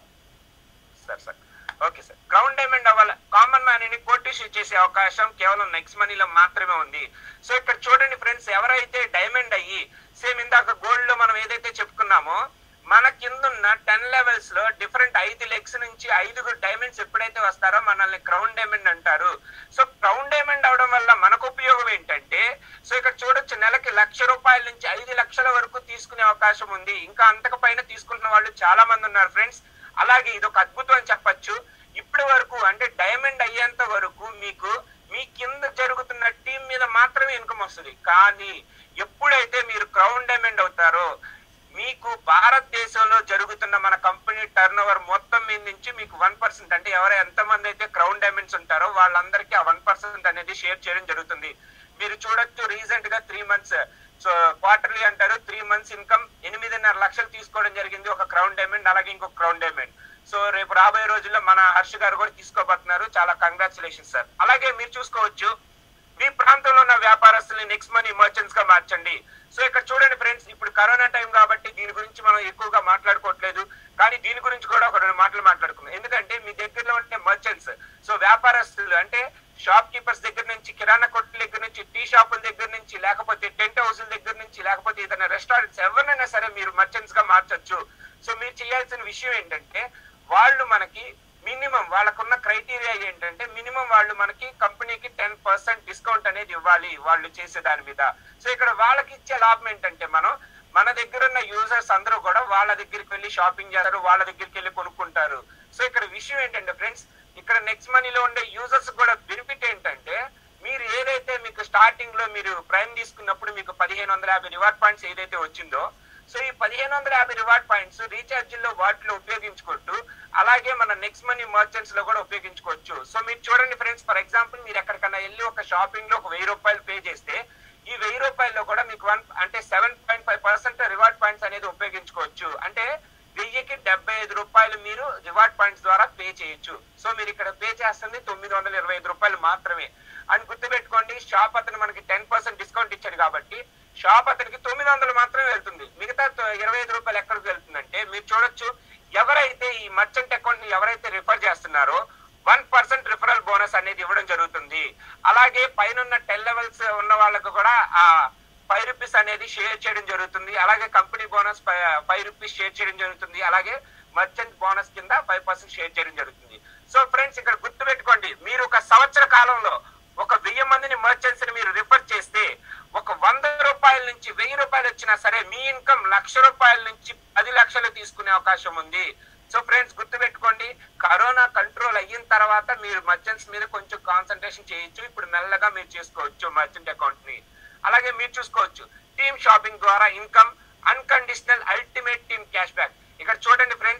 Sir sir okay sir crown diamond అవ్వాలి కామన్ మ్యాన్ ని కోటేషన్ చేసే అవకాశం కేవలం నెక్స్ట్ మనీలో మాత్రమే ఉంది సో ఇక్కడ చూడండి ఫ్రెండ్స్ ఎవరైతే డైమండ్ అయ్యి సేమ్ ఇందాక గోల్డ్ లో మనం ఏదైతే చెప్పుకున్నామో మన కిందున్న టెన్ లెవెల్స్ లో డిఫరెంట్ ఐదు లెగ్స్ నుంచి ఐదుగురు డైమండ్స్ ఎప్పుడైతే వస్తారో మనల్ని క్రౌన్ డైమండ్ అంటారు సో క్రౌన్ డైమండ్ అవడం వల్ల మనకు ఉపయోగం ఏంటంటే సో ఇక్కడ చూడొచ్చు నెలకి లక్ష రూపాయల నుంచి ఐదు లక్షల వరకు తీసుకునే అవకాశం ఉంది ఇంకా అంతకు పైన తీసుకుంటున్న వాళ్ళు చాలా మంది ఉన్నారు ఫ్రెండ్స్ అలాగే ఇది ఒక అద్భుతం అని చెప్పొచ్చు ఇప్పటి వరకు అంటే డైమండ్ అయ్యేంత వరకు మీకు మీ కింద జరుగుతున్న టీం మీద మాత్రమే ఇన్కమ్ వస్తుంది కానీ ఎప్పుడైతే మీరు క్రౌన్ డైమండ్ అవుతారో మీకు భారతదేశంలో జరుగుతున్న మన కంపెనీ టర్న్ ఓవర్ మొత్తం మీద నుంచి మీకు వన్ పర్సెంట్ అంటే ఎవరు ఎంతమంది అయితే క్రౌన్ డైమండ్స్ ఉంటారో వాళ్ళందరికీ ఆ వన్ పర్సెంట్ అనేది షేర్ చేయడం జరుగుతుంది మీరు చూడొచ్చు రీసెంట్ గా త్రీ మంత్స్ సో క్వార్టర్లీ అంటారు త్రీ మంత్స్ ఇన్కమ్ ఎనిమిదిన్నర లక్షలు తీసుకోవడం జరిగింది ఒక క్రౌన్ డైమండ్ అలాగే ఇంకొక క్రౌన్ డైమండ్ సో రేపు రాబోయే రోజుల్లో మన హర్ష గారు కూడా తీసుకోబోతున్నారు చాలా కంగ్రాచులేషన్ సార్ అలాగే మీరు చూసుకోవచ్చు మీ ప్రాంతంలో ఉన్న వ్యాపారస్తుల్ని నెక్స్ట్ మనీ మర్చెంట్స్ గా మార్చండి సో ఇక్కడ చూడండి ఫ్రెండ్స్ ఇప్పుడు కరోనా టైం కాబట్టి దీని గురించి మనం ఎక్కువగా మాట్లాడుకోవట్లేదు కానీ దీని గురించి కూడా ఒక రెండు మాటలు మాట్లాడుకుందాం ఎందుకంటే మీ దగ్గరలో ఉంటే మర్చెంట్స్ సో వ్యాపారస్తులు అంటే షాప్ కీపర్స్ దగ్గర నుంచి కిరాణా కొట్ల దగ్గర నుంచి టీ షాపుల దగ్గర నుంచి లేకపోతే టెంట్ హౌస్ల దగ్గర నుంచి లేకపోతే ఏదైనా రెస్టారెంట్స్ ఎవరినైనా సరే మీరు మర్చెంట్స్ గా మార్చొచ్చు సో మీరు చేయాల్సిన విషయం ఏంటంటే వాళ్ళు మనకి మినిమం వాళ్ళకున్న క్రైటీరియా ఏంటంటే మినిమం వాళ్ళు మనకి కంపెనీకి టెన్ పర్సెంట్ డిస్కౌంట్ అనేది ఇవ్వాలి వాళ్ళు చేసే దాని మీద సో ఇక్కడ వాళ్ళకి ఇచ్చే లాభం ఏంటంటే మనం మన దగ్గర ఉన్న యూజర్స్ అందరూ కూడా వాళ్ళ దగ్గరికి వెళ్ళి షాపింగ్ చేస్తారు వాళ్ళ దగ్గరికి వెళ్ళి కొనుక్కుంటారు సో ఇక్కడ విషయం ఏంటంటే ఫ్రెండ్స్ ఇక్కడ నెక్స్ట్ మనీలో ఉండే యూజర్స్ కూడా బెనిఫిట్ ఏంటంటే మీరు ఏదైతే మీకు స్టార్టింగ్ లో మీరు ప్రైమ్ తీసుకున్నప్పుడు మీకు పదిహేను వందల యాభై రివార్డ్ పాయింట్స్ ఏదైతే వచ్చిందో సో ఈ పదిహేను వందల యాభై రివార్డ్ పాయింట్స్ రీఛార్జ్ లో వాటిలో ఉపయోగించుకుంటూ అలాగే మన నెక్స్ట్ మనీ మర్చెంట్స్ లో కూడా ఉపయోగించుకోవచ్చు సో మీరు చూడండి ఫ్రెండ్స్ ఫర్ ఎగ్జాంపుల్ మీరు ఎక్కడికైనా వెళ్ళి ఒక షాపింగ్ లో ఒక వెయ్యి రూపాయలు పే చేస్తే ఈ వెయ్యి రూపాయల్లో కూడా మీకు వన్ అంటే seven point five percent reward points అనేది ఉపయోగించుకోవచ్చు అంటే వెయ్యికి డెబ్బై ఐదు రూపాయలు మీరు రివార్డ్ పాయింట్స్ ద్వారా పే చేయొచ్చు సో మీరు ఇక్కడ పే చేస్తుంది తొమ్మిది వందల ఇరవై ఐదు రూపాయలు మాత్రమే అని గుర్తుపెట్టుకోండి షాప్ అతను మనకి టెన్ పర్సెంట్ డిస్కౌంట్ ఇచ్చాడు కాబట్టి షాప్ అతనికి తొమ్మిది వందలు మాత్రమే వెళ్తుంది మిగతా తొ- ఇరవై ఐదు రూపాయలు ఎక్కడికి వెళ్తుందంటే మీరు చూడొచ్చు ఎవరైతే ఈ మర్చెంట్ అకౌంట్ ని ఎవరైతే రిఫర్ చేస్తున్నారో వన్ పర్సెంట్ రిఫరల్ బోనస్ అనేది ఇవ్వడం జరుగుతుంది అలాగే పైన టెన్ లెవెల్స్ ఉన్న వాళ్ళకు కూడా ఆ ఫైవ్ రూపీస్ అనేది షేర్ చేయడం జరుగుతుంది అలాగే company bonus five rupees share చేయడం జరుగుతుంది అలాగే మర్చెంట్ బోనస్ కింద ఫైవ్ పర్సెంట్ షేర్ చేయడం జరుగుతుంది సో ఫ్రెండ్స్ ఇక్కడ గుర్తు పెట్టుకోండి మీరు ఒక సంవత్సర కాలంలో ఒక వెయ్యి మందిని మర్చెంట్స్ ని మీరు రిఫర్ చేస్తే ఒక వంద రూపాయల నుంచి వెయ్యి రూపాయలు వచ్చినా సరే మీ ఇన్కమ్ లక్ష రూపాయల నుంచి పది లక్షలు తీసుకునే అవకాశం ఉంది సో ఫ్రెండ్స్ గుర్తుపెట్టుకోండి కరోనా కంట్రోల్ అయిన తర్వాత మీరు మర్చెంట్స్ మీద కొంచెం కాన్సన్ట్రేషన్ చేయొచ్చు ఇప్పుడు మెల్లగా మీరు చేసుకోవచ్చు మర్చెంట్ అకౌంట్ ని అలాగే మీరు చూసుకోవచ్చు టీమ్ షాపింగ్ ద్వారా income unconditional ultimate team cash back ఇక్కడ చూడండి ఫ్రెండ్స్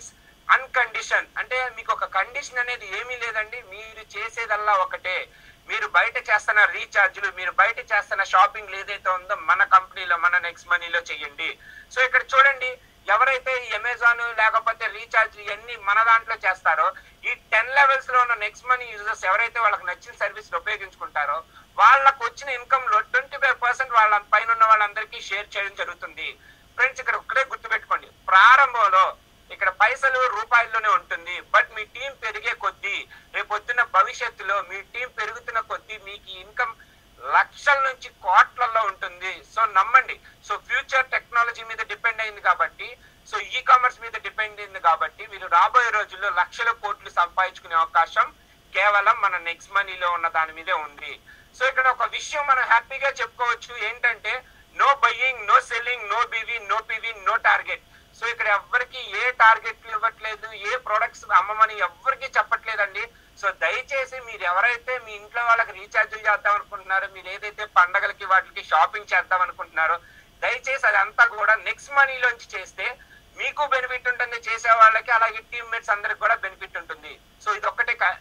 అన్కండిషన్ అంటే మీకు ఒక కండిషన్ అనేది ఏమీ లేదండి మీరు చేసేదల్లా ఒకటే మీరు బయట చేస్తున్న రీఛార్జ్లు మీరు బయట చేస్తున్న షాపింగ్ ఏదైతే ఉందో మన కంపెనీలో మన నెక్స్ట్ మనీలో చెయ్యండి సో ఇక్కడ చూడండి ఎవరైతే ఈ అమెజాన్ లేకపోతే రీఛార్జ్ ఇవన్నీ మన దాంట్లో చేస్తారో ఈ టెన్ లెవెల్స్ లో ఉన్న నెక్స్ట్ మనీ యూజర్స్ ఎవరైతే వాళ్ళకి నచ్చిన సర్వీస్ ఉపయోగించుకుంటారో వాళ్ళకు వచ్చిన ఇన్కమ్ లో ట్వంటీ ఫైవ్ పర్సెంట్ వాళ్ళ పైన ఉన్న వాళ్ళందరికీ షేర్ చేయడం జరుగుతుంది ఫ్రెండ్స్ ఇక్కడ ఒక్కడే గుర్తుపెట్టుకోండి ప్రారంభంలో ఇక్కడ పైసలు రూపాయల్లోనే ఉంటుంది బట్ మీ టీం పెరిగే కొద్దీ రేపొద్దున భవిష్యత్తులో మీ టీం పెరుగుతున్న కొద్దీ మీకు ఇన్కమ్ లక్షల నుంచి కోట్లలో ఉంటుంది సో నమ్మండి సో ఫ్యూచర్ టెక్నాలజీ మీద డిపెండ్ అయింది కాబట్టి సో ఈ కామర్స్ మీద డిపెండ్ అయింది కాబట్టి వీళ్ళు రాబోయే రోజుల్లో లక్షల కోట్లు సంపాదించుకునే అవకాశం కేవలం మన నెక్స్ట్ మనీలో ఉన్న దాని మీదే ఉంది సో ఇక్కడ ఒక విషయం మనం హ్యాపీగా చెప్పుకోవచ్చు ఏంటంటే no buying no selling no BV no PV no target so ఇక్కడ ఎవ్వరికి ఏ టార్గెట్లు ఇవ్వట్లేదు ఏ ప్రొడక్ట్స్ అమ్మమని ఎవ్వరికి చెప్పట్లేదండి సో దయచేసి మీరు ఎవరైతే మీ ఇంట్లో వాళ్ళకి రీఛార్జ్లు చేద్దాం అనుకుంటున్నారో మీరు ఏదైతే పండగలకి వాటికి షాపింగ్ చేద్దాం అనుకుంటున్నారో దయచేసి అదంతా కూడా నెక్స్ట్ మనీలోంచి చేస్తే మీకు బెనిఫిట్ ఉంటుంది చేసే వాళ్ళకి అలాగే టీమ్మేట్స్ అందరికి కూడా బెనిఫిట్ ఉంటుంది సో ఇది ఒక్కటే కా-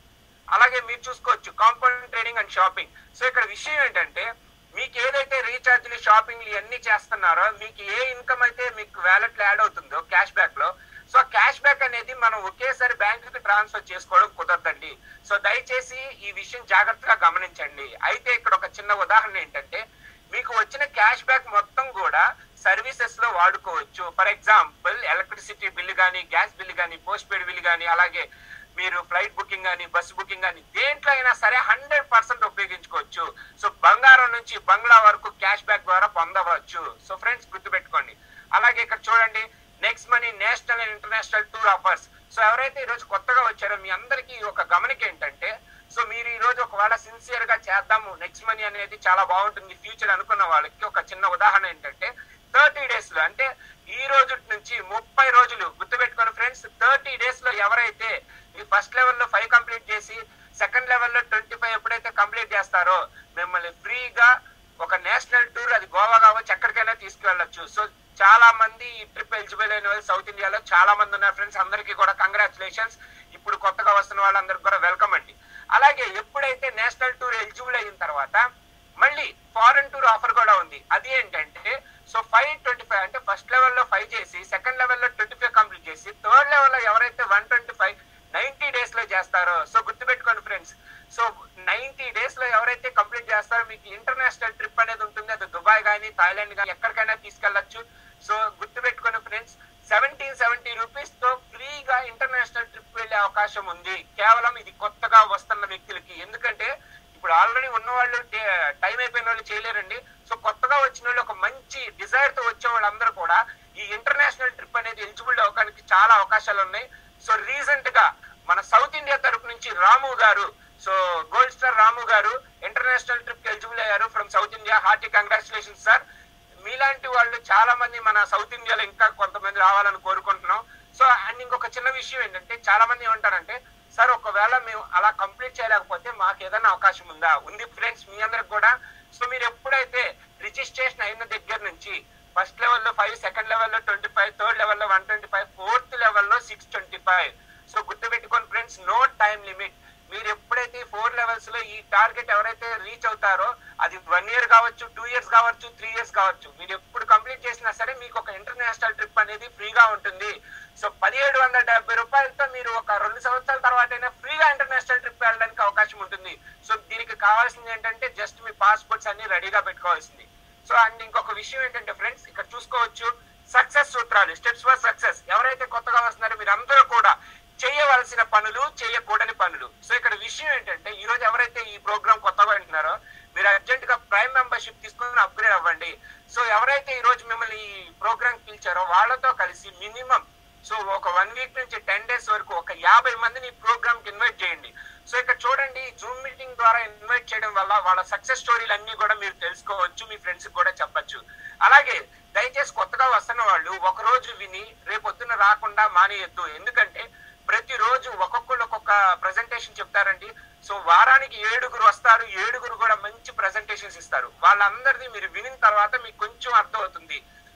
అలాగే మీరు చూసుకోవచ్చు compound trading and shopping so ఇక్కడ విషయం ఏంటంటే మీకు ఏదైతే రీఛార్జ్లు షాపింగ్లు ఇవన్నీ చేస్తున్నారో మీకు ఏ ఇన్కమ్ అయితే మీకు వ్యాలెట్ లో యాడ్ అవుతుందో క్యాష్ బ్యాక్ లో సో క్యాష్ బ్యాక్ అనేది మనం ఒకేసారి బ్యాంక్ కి ట్రాన్స్ఫర్ చేసుకోవడం కుదరదండి సో దయచేసి ఈ విషయం జాగ్రత్తగా గమనించండి అయితే ఇక్కడ ఒక చిన్న ఉదాహరణ ఏంటంటే మీకు వచ్చిన క్యాష్ బ్యాక్ మొత్తం కూడా సర్వీసెస్ లో వాడుకోవచ్చు ఫర్ ఎగ్జాంపుల్ ఎలక్ట్రిసిటీ బిల్లు కానీ గ్యాస్ బిల్లు కానీ పోస్ట్ పెయిడ్ బిల్లు కానీ అలాగే మీరు ఫ్లైట్ బుకింగ్ కానీ బస్ బుకింగ్ కానీ దేంట్లో అయినా సరే హండ్రెడ్ పర్సెంట్ ఉపయోగించుకోవచ్చు సో బంగారం నుంచి బంగ్లా వరకు క్యాష్ బ్యాక్ ద్వారా పొందవచ్చు సో ఫ్రెండ్స్ గుర్తుపెట్టుకోండి అలాగే ఇక్కడ చూడండి next money national and international tour offers so ఎవరైతే ఈ రోజు కొత్తగా వచ్చారో మీ అందరికీ ఒక గమనిక ఏంటంటే సో మీరు ఈ రోజు ఒకవేళ సిన్సియర్ గా చేద్దాము నెక్స్ట్ మనీ అనేది చాలా బాగుంటుంది ఫ్యూచర్ అనుకున్న వాళ్ళకి ఒక చిన్న ఉదాహరణ ఏంటంటే థర్టీ డేస్ లో అంటే ఈ రోజు నుంచి ముప్పై రోజులు గుర్తుపెట్టుకోండి ఫ్రెండ్స్ థర్టీ డేస్ లో ఎవరైతే ఈ ఫస్ట్ లెవెల్లో ఫైవ్ కంప్లీట్ చేసి సెకండ్ లెవెల్లో ట్వంటీ ఫైవ్ ఎప్పుడైతే కంప్లీట్ చేస్తారో మిమ్మల్ని ఫ్రీగా ఒక నేషనల్ టూర్ అది గోవా కావచ్చు ఎక్కడికైనా తీసుకువెళ్ళొచ్చు సో చాలా మంది ఈ ట్రిప్ ఎలిజిబుల్ అయిన వాళ్ళు సౌత్ ఇండియాలో చాలా మంది ఉన్నారు ఫ్రెండ్స్ అందరికీ కూడా కంగ్రాచులేషన్స్ ఇప్పుడు కొత్తగా వస్తున్న వాళ్ళందరికీ కూడా వెల్కమ్ అండి అలాగే ఎప్పుడైతే నేషనల్ టూర్ ఎలిజిబుల్ అయిన తర్వాత మళ్ళీ ఫారెన్ టూర్ ఆఫర్ కూడా ఉంది అది ఏంటంటే సో ఫైవ్ ట్వంటీ ఫైవ్ అంటే ఫస్ట్ లెవెల్లో ఫైవ్ చేసి సెకండ్ లెవెల్లో ట్వంటీ ఫైవ్ కంప్లీట్ చేసి థర్డ్ లెవెల్లో ఎవరైతే one twenty five ninety days లో చేస్తారో సో గుర్తుపెట్టుకోండి ఫ్రెండ్స్ సో నైన్టీ డేస్ లో ఎవరైతే కంప్లీట్ చేస్తారో మీకు ఇంటర్నేషనల్ ట్రిప్ అనేది ఉంటుంది అది దుబాయ్ కానీ థాయిలాండ్ కానీ ఎక్కడికైనా తీసుకెళ్లొచ్చు సో గుర్తుపెట్టుకోండి ఫ్రెండ్స్ సెవెంటీన్ సెవెంటీ రూపీస్ తో ఫ్రీగా ఇంటర్నేషనల్ ట్రిప్ వెళ్ళే అవకాశం ఉంది కేవలం ఇది కొత్తగా వస్తున్న వ్యక్తులకి ఎందుకంటే ఇప్పుడు ఆల్రెడీ ఉన్న వాళ్ళు టైం అయిపోయిన వాళ్ళు చేయలేరండి సో కొత్తగా వచ్చిన వాళ్ళు ఒక మంచి డిజైర్ తో వచ్చే వాళ్ళందరూ కూడా ఈ ఇంటర్నేషనల్ ట్రిప్ అనేది ఎలిజిబుల్ అవ్వడానికి చాలా అవకాశాలు ఉన్నాయి సో రీసెంట్ గా మన సౌత్ ఇండియా తరపు నుంచి రాము గారు సో గోల్డ్ స్టార్ రాము గారు ఇంటర్నేషనల్ ట్రిప్ ఎలిజిబుల్ అయ్యారు from south India hearty congratulation sir మీలాంటి వాళ్ళు చాలా మంది మన సౌత్ ఇండియాలో ఇంకా కొంతమంది రావాలని కోరుకుంటున్నాం సో అండ్ ఇంకొక చిన్న విషయం ఏంటంటే చాలా మంది ఏమంటారంటే సార్ ఒకవేళ మేము అలా కంప్లీట్ చేయలేకపోతే మాకు ఏదైనా అవకాశం ఉందా ఉంది ఫ్రెండ్స్ మీ అందరికి కూడా సో మీరు ఎప్పుడైతే రిజిస్ట్రేషన్ అయిన దగ్గర నుంచి ఫస్ట్ లెవెల్లో ఫైవ్ సెకండ్ లెవెల్లో ట్వంటీ ఫైవ్ థర్డ్ లెవెల్లో వన్ ట్వంటీ ఫైవ్ ఫోర్త్ లెవెల్లో సిక్స్ ట్వంటీ ఫైవ్ సో గుర్తుపెట్టుకోండి ఫ్రెండ్స్ నో టైం లిమిట్ మీరు ఎప్పుడైతే ఫోర్ లెవెల్స్ లో ఈ టార్గెట్ ఎవరైతే రీచ్ అవుతారో అది వన్ ఇయర్ కావచ్చు టూ ఇయర్స్ కావచ్చు త్రీ ఇయర్స్ కావచ్చు మీరు ఎప్పుడు కంప్లీట్ చేసినా సరే మీకు ఒక ఇంటర్నేషనల్ ట్రిప్ అనేది ఫ్రీగా ఉంటుంది సో పదిహేడు వందల డెబ్బై రూపాయలతో మీరు ఒక రెండు సంవత్సరాల తర్వాత అయినా ఫ్రీగా ఇంటర్నేషనల్ ట్రిప్ వెళ్ళడానికి అవకాశం ఉంటుంది సో దీనికి కావాల్సింది ఏంటంటే జస్ట్ మీ పాస్పోర్ట్స్ అన్ని రెడీగా పెట్టుకోవాల్సింది సో అండ్ ఇంకొక విషయం ఏంటంటే ఫ్రెండ్స్ ఇక్కడ చూసుకోవచ్చు సక్సెస్ సూత్రాలు స్టెప్స్ ఫర్ సక్సెస్ ఎవరైతే కొత్తగా వస్తున్నారో మీరు అందరూ కూడా చేయవలసిన పనులు చేయకూడని పనులు సో ఇక్కడ విషయం ఏంటంటే ఈ రోజు ఎవరైతే ఈ ప్రోగ్రామ్ కొత్తగా వింటున్నారో మీరు అర్జెంట్ గా ప్రైమ్ మెంబర్షిప్ తీసుకుని అప్గ్రేడ్ అవ్వండి సో ఎవరైతే ఈ రోజు మిమ్మల్ని ఈ ప్రోగ్రామ్ పిలిచారో వాళ్ళతో కలిసి మినిమం సో ఒక వన్ వీక్ నుంచి టెన్ డేస్ వరకు ఒక యాభై మందిని ఈ ప్రోగ్రామ్ కి ఇన్వైట్ చేయండి సో ఇక్కడ చూడండి జూమ్ మీటింగ్ ద్వారా ఇన్వైట్ చేయడం వల్ల వాళ్ళ సక్సెస్ స్టోరీలు అన్ని కూడా మీరు తెలుసుకోవచ్చు మీ ఫ్రెండ్స్ కూడా చెప్పొచ్చు అలాగే దయచేసి కొత్తగా వస్తున్న వాళ్ళు ఒక రోజు విని రేపొద్దున రాకుండా మానేయొద్దు ఎందుకంటే ప్రతిరోజు ఒక్కొక్కళ్ళు ఒక్కొక్క ప్రజెంటేషన్ చెప్తారండి సో వారానికి ఏడుగురు వస్తారు ఏడుగురు కూడా మంచి ప్రజెంటేషన్స్ ఇస్తారు వాళ్ళందరిది మీరు వినిన తర్వాత మీకు కొంచెం అర్థం అవుతుంది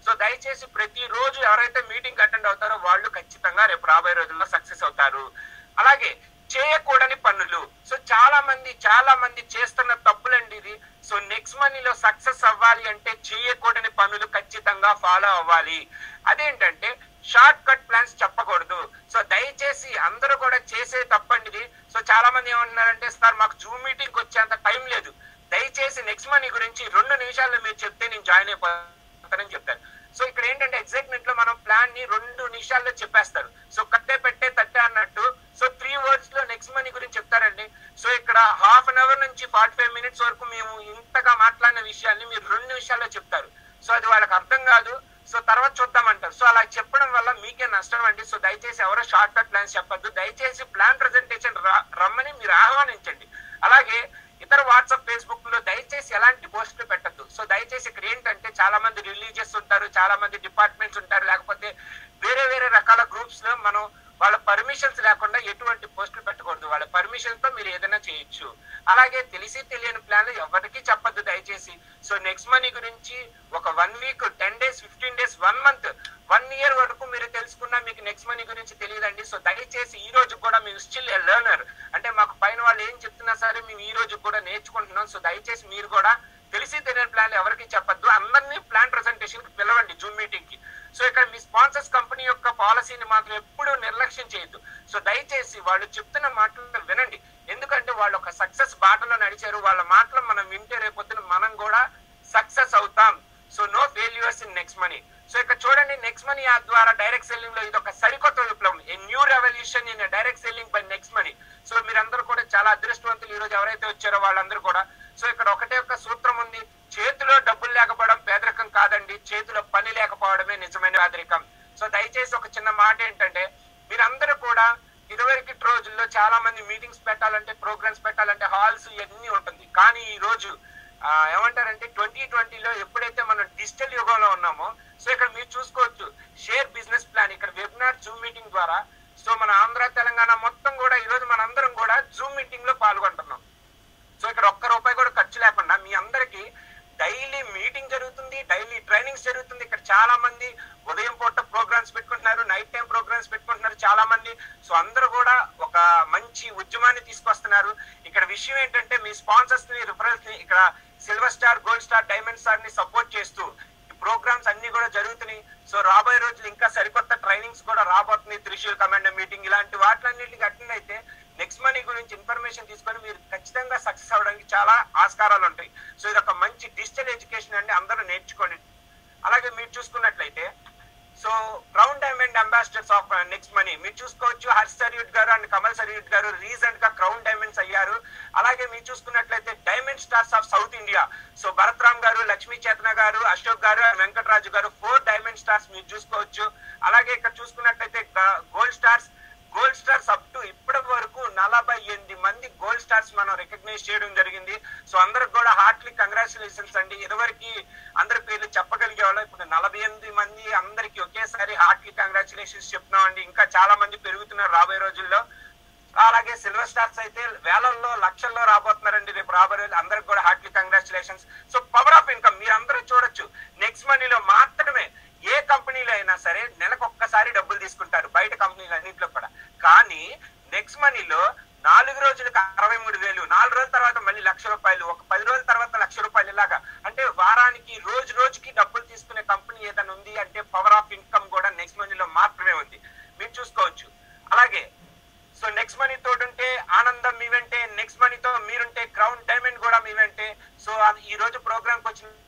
సో దయచేసి ప్రతి రోజు ఎవరైతే మీటింగ్ అటెండ్ అవుతారో వాళ్ళు ఖచ్చితంగా రేపు రాబోయే రోజుల్లో సక్సెస్ అవుతారు అలాగే చేయకూడని పనులు సో చాలా మంది చాలా మంది చేస్తున్న తప్పులండి ఇది సో నెక్స్ట్ మనీలో సక్సెస్ అవ్వాలి అంటే చేయకూడని పనులు ఖచ్చితంగా ఫాలో అవ్వాలి అదేంటంటే షార్ట్ కట్ ప్లాన్స్ చెప్పకూడదు సో దయచేసి అందరూ కూడా చేసే తప్పండి ఇది సో చాలా మంది ఏమంటున్నారంటే సార్ మాకు జూమ్ మీటింగ్ వచ్చేంత టైం లేదు దయచేసి నెక్స్ట్ మనీ గురించి రెండు నిమిషాల్లో మీరు చెప్తే నేను జాయిన్ అయిపోతానని చెప్తారు సో ఇక్కడ ఏంటంటే ఎగ్జైట్మెంట్ లో మనం ప్లాన్ ని రెండు నిమిషాల్లో చెప్పేస్తారు సో కట్టే పెట్టే తట్టే అన్నట్టు సో త్రీ వర్డ్స్ లో నెక్స్ట్ మనీ గురించి చెప్తారండి సో ఇక్కడ హాఫ్ అన్ అవర్ నుంచి ఫార్టీ ఫైవ్ మినిట్స్ వరకు మేము ఇంతగా మాట్లాడిన విషయాన్ని మీరు రెండు నిమిషాల్లో చెప్తారు సో అది వాళ్ళకి అర్థం కాదు సో తర్వాత చూద్దామంటారు సో అలా చెప్పడం వల్ల మీకే నష్టం అండి సో దయచేసి ఎవరో షార్ట్ కట్ ప్లాన్స్ చెప్పొద్దు దయచేసి ప్లాన్ ప్రజెంటేషన్ రమ్మని మీరు ఆహ్వానించండి అలాగే ఇతర వాట్సాప్ ఫేస్బుక్ లో దయచేసి ఎలాంటి పోస్టులు పెట్టద్దు సో దయచేసి ఇక్కడ ఏంటంటే చాలా మంది రిలీజియస్ ఉంటారు చాలా మంది డిపార్ట్మెంట్స్ ఉంటారు లేకపోతే వేరే వేరే రకాల గ్రూప్స్ లో మనం వాళ్ళ పర్మిషన్స్ లేకుండా ఎటువంటి పోస్టులు పెట్టకూడదు వాళ్ళ పర్మిషన్ తో మీరు ఏదైనా చేయొచ్చు అలాగే తెలిసి తెలియని ప్లాన్లు ఎవరికి చెప్పొద్దు దయచేసి సో నెక్స్ట్ మనీ గురించి ఒక one week ten days fifteen days one month one year వరకు మీరు తెలుసుకున్నా మీకు నెక్స్ట్ మనీ గురించి తెలియదండి సో దయచేసి ఈ రోజు కూడా మీరు స్టిల్ లెర్నర్ అంటే మాకు పైన వాళ్ళు ఏం చెప్తున్నా సరే మేము ఈ రోజు కూడా నేర్చుకుంటున్నాం సో దయచేసి మీరు కూడా తెలిసి తెలియని ప్లాన్లు ఎవరికి చెప్పొద్దు అందరినీ ప్లాన్ ప్రెసెంటేషన్ కి పిలవండి జూమ్ మీటింగ్ కి సో ఇక్కడ మీ స్పాన్సర్స్ కంపెనీ యొక్క పాలసీని మాత్రం ఎప్పుడూ నిర్లక్ష్యం చేయొద్దు సో దయచేసి వాళ్ళు చెప్తున్న మాటలు వినండి ఎందుకంటే వాళ్ళు ఒక సక్సెస్ బాటలో నడిచారు వాళ్ళ మాటలు మనం వింటే రేపొద్దున మనం కూడా సక్సెస్ అవుతాం so no failures in next money so ఇక్కడ చూడండి నెక్స్ట్ మనీ యాప్ ద్వారా డైరెక్ట్ సెల్లింగ్ లో ఇది ఒక సరికొత్త విప్లవం a new revolution in direct selling by next money so మీరందరూ కూడా చాలా అదృష్టవంతులు ఈ రోజు ఎవరైతే వచ్చారో వాళ్ళందరూ కూడా సో ఇక్కడ ఒకటే ఒక సూత్రం ఉంది చేతిలో డబ్బులు లేకపోవడం పేదరికం కాదండి చేతిలో పని లేకపోవడమే నిజమైన పేదరికం సో దయచేసి ఒక చిన్న మాట ఏంటంటే మీరందరూ కూడా ఇదివరకు రోజుల్లో చాలా మంది మీటింగ్స్ పెట్టాలంటే ప్రోగ్రామ్స్ పెట్టాలంటే హాల్స్ ఇవన్నీ ఉంటుంది కానీ ఈ రోజు ఆ, ఏమంటారంటే ట్వంటీ ట్వంటీలో ఎప్పుడైతే మనం డిజిటల్ యుగంలో ఉన్నామో సో ఇక్కడ మీరు చూసుకోవచ్చు షేర్ బిజినెస్ ప్లాన్ ఇక్కడ వెబినార్ జూమ్ మీటింగ్ ద్వారా సో మన ఆంధ్ర తెలంగాణ మొత్తం కూడా ఈ రోజు మనందరం కూడా జూమ్ మీటింగ్ లో పాల్గొంటున్నాం సో ఇక్కడ ఒక్క రూపాయి కూడా ఖర్చు లేకుండా మీ అందరికి డైలీ మీటింగ్ జరుగుతుంది డైలీ ట్రైనింగ్స్ జరుగుతుంది ఇక్కడ చాలా మంది ఉదయం పూట ప్రోగ్రామ్స్ పెట్టుకుంటున్నారు నైట్ టైం ప్రోగ్రామ్స్ పెట్టుకుంటున్నారు చాలా మంది సో అందరూ కూడా ఒక మంచి ఉద్యమాన్ని తీసుకొస్తున్నారు ఇక్కడ విషయం ఏంటంటే మీ స్పాన్సర్స్ ని రిఫరెన్స్ ని ఇక్కడ silver star gold star diamond star ని సపోర్ట్ చేస్తూ ప్రోగ్రామ్స్ అన్ని కూడా జరుగుతున్నాయి సో రాబోయే రోజులు ఇంకా సరికొత్త ట్రైనింగ్స్ కూడా రాబోతున్నాయి త్రిశూల్ కమాండర్ మీటింగ్ ఇలాంటి వాటిలన్నింటికి అటెండ్ అయితే నెక్స్ట్ మనీ గురించి ఇన్ఫర్మేషన్ తీసుకొని మీరు ఖచ్చితంగా సక్సెస్ అవడానికి చాలా ఆస్కారాలు ఉంటాయి సో ఇది ఒక మంచి డిజిటల్ ఎడ్యుకేషన్ అండి అందరూ నేర్చుకోండి అలాగే మీరు చూసుకున్నట్లయితే so crown diamond ambassadors of next money మీరు చూసుకోవచ్చు హర్ష్ సర్యూట్ గారు అండ్ కమల్ సర్యూట్ గారు రీసెంట్ గా క్రౌన్ డైమండ్స్ అయ్యారు అలాగే మీరు చూసుకున్నట్లయితే diamond stars of south India so Bharat Ram గారు లక్ష్మీ చేతన గారు అశోక్ గారు and వెంకటరాజు గారు ఫోర్ డైమండ్ స్టార్స్ మీరు చూసుకోవచ్చు అలాగే ఇక్కడ చూసుకున్నట్లయితే gold stars gold stars up to ఇప్పటి వరకు నలభై ఎనిమిది మంది గోల్డ్ స్టార్స్ మనం రికగ్నైజ్ చేయడం జరిగింది సో అందరికి కూడా హార్ట్లీ కంగ్రాచులేషన్స్ అండి ఇదివరకు అందరి పేర్లు చెప్పగలిగే వాళ్ళు ఇప్పుడు నలభై ఎనిమిది మంది అందరికి ఒకేసారి హార్ట్లీ కంగ్రాచులేషన్స్ చెప్తున్నాం అండి ఇంకా చాలా మంది పెరుగుతున్నారు రాబోయే రోజుల్లో అలాగే సిల్వర్ స్టార్స్ అయితే వేలల్లో లక్షల్లో రాబోతున్నారండి రేపు రాబోయే రోజులు అందరికి కూడా heartly congratulations so power of income మీరు అందరూ చూడొచ్చు నెక్స్ట్ మనీలో మాత్రమే ఏ కంపెనీలో అయినా సరే నెలకు ఒక్కసారి డబ్బులు తీసుకుంటారు బయట కంపెనీలు అన్నింటిలో కూడా కానీ నెక్స్ట్ మనీలో నాలుగు రోజులకు అరవై మూడు వేలు నాలుగు రోజుల తర్వాత మళ్ళీ లక్ష రూపాయలు ఒక పది రోజుల తర్వాత లక్ష రూపాయలు ఇలాగా అంటే వారానికి రోజు రోజుకి డబ్బులు తీసుకునే కంపెనీ ఏదైనా ఉంది అంటే పవర్ ఆఫ్ ఇన్కమ్ కూడా నెక్స్ట్ మనీలో మాత్రమే ఉంది మీరు చూసుకోవచ్చు అలాగే సో నెక్స్ట్ మనీ తోడుంటే ఆనందం మీ వెంటే నెక్స్ట్ మనీతో మీరుంటే క్రౌన్ డైమండ్ కూడా మీ వెంటే సో అది ఈ రోజు ప్రోగ్రామ్ కి వచ్చిన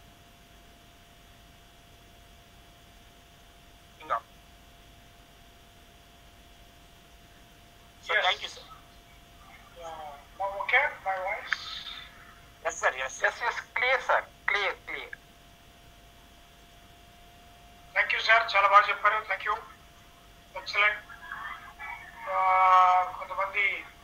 ఇంకా so Yes. Thank you sir Uh, okay, my voice. Yes sir yes yes yes clear sir clear clear thank you sir చాలా బాగా చెప్పారు థ్యాంక్ యూ ఎక్సలెంట్ కొంతమంది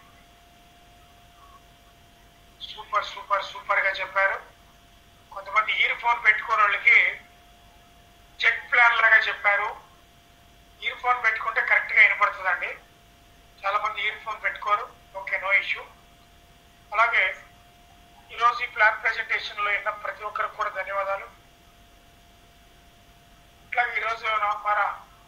సూపర్ సూపర్ సూపర్ గా చెప్పారు కొంతమంది ఇయర్ ఫోన్ పెట్టుకున్న వాళ్ళకి చెక్ ప్లాన్ లాగా చెప్పారు ఇయర్ ఫోన్ పెట్టుకుంటే కరెక్ట్ గా వినపడుతుందండి చాలా మంది ఇయర్ ఫోన్ పెట్టుకోరు ఓకే నో ఇష్యూ అలాగే ఈరోజు ఈ ప్లాన్ ప్రెజెంటేషన్ లో విన్న ప్రతి ఒక్కరికి కూడా ధన్యవాదాలు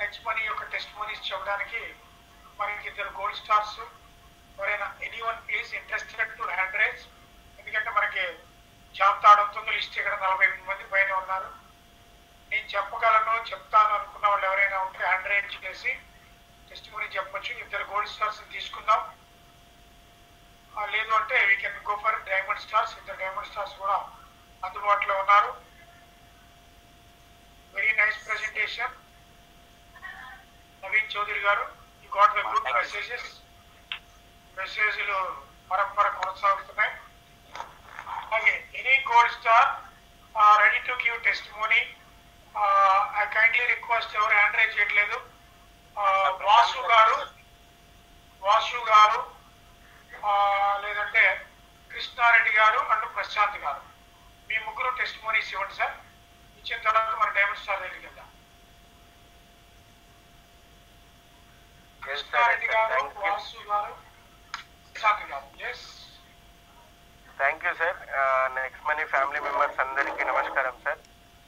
నెక్స్ట్ మనీ యొక్క టెస్ట్ మనీస్ చెప్పడానికి మనకి ఇద్దరు గోల్డ్ స్టార్స్ ఎవరైనా any one please interested to hand raise ఎందుకంటే మనకి జాబితా అడుగుతుంది లిస్ట్ ఇక్కడ నలభై ఎనిమిది మంది పైన ఉన్నారు నేను చెప్పగలను చెప్తాను అనుకున్న వాళ్ళు ఎవరైనా ఉంటే హ్యాండ్ రైజ్ చేసి టెస్ట్ మనీ చెప్పొచ్చు ఇద్దరు గోల్డ్ స్టార్స్ తీసుకుందాం ఆ, లేదు అంటే we can go for diamond stars ఇద్దరు డైమండ్ స్టార్స్ కూడా అందుబాటులో ఉన్నారు very nice presentation Naveen Chowdary గారు you got the good Thank you. Messages మెసేజ్లు పరంపర కొనసాగుతున్నాయి అలాగే any gold star ready to give testimony I kindly request ఎవరు హ్యాండ్ రైజ్ చేయట్లేదు Uh, వాసు గారు వాసు గారు ఆ, లేదంటే కృష్ణారెడ్డి గారు అండ్ ప్రశాంత్ గారు మీ ముగ్గురు టెస్ట్ మోనీస్ ఇవ్వండి సార్ ఇచ్చిన తర్వాత మన డైమండ్ స్టార్ దగ్గరికి వెళ్దాం కృష్ణారెడ్డి గారు థ్యాంక్ యూ వాసు గారు ప్రశాంత్ గారు yes thank you sir next money family members అందరికీ నమస్కారం సార్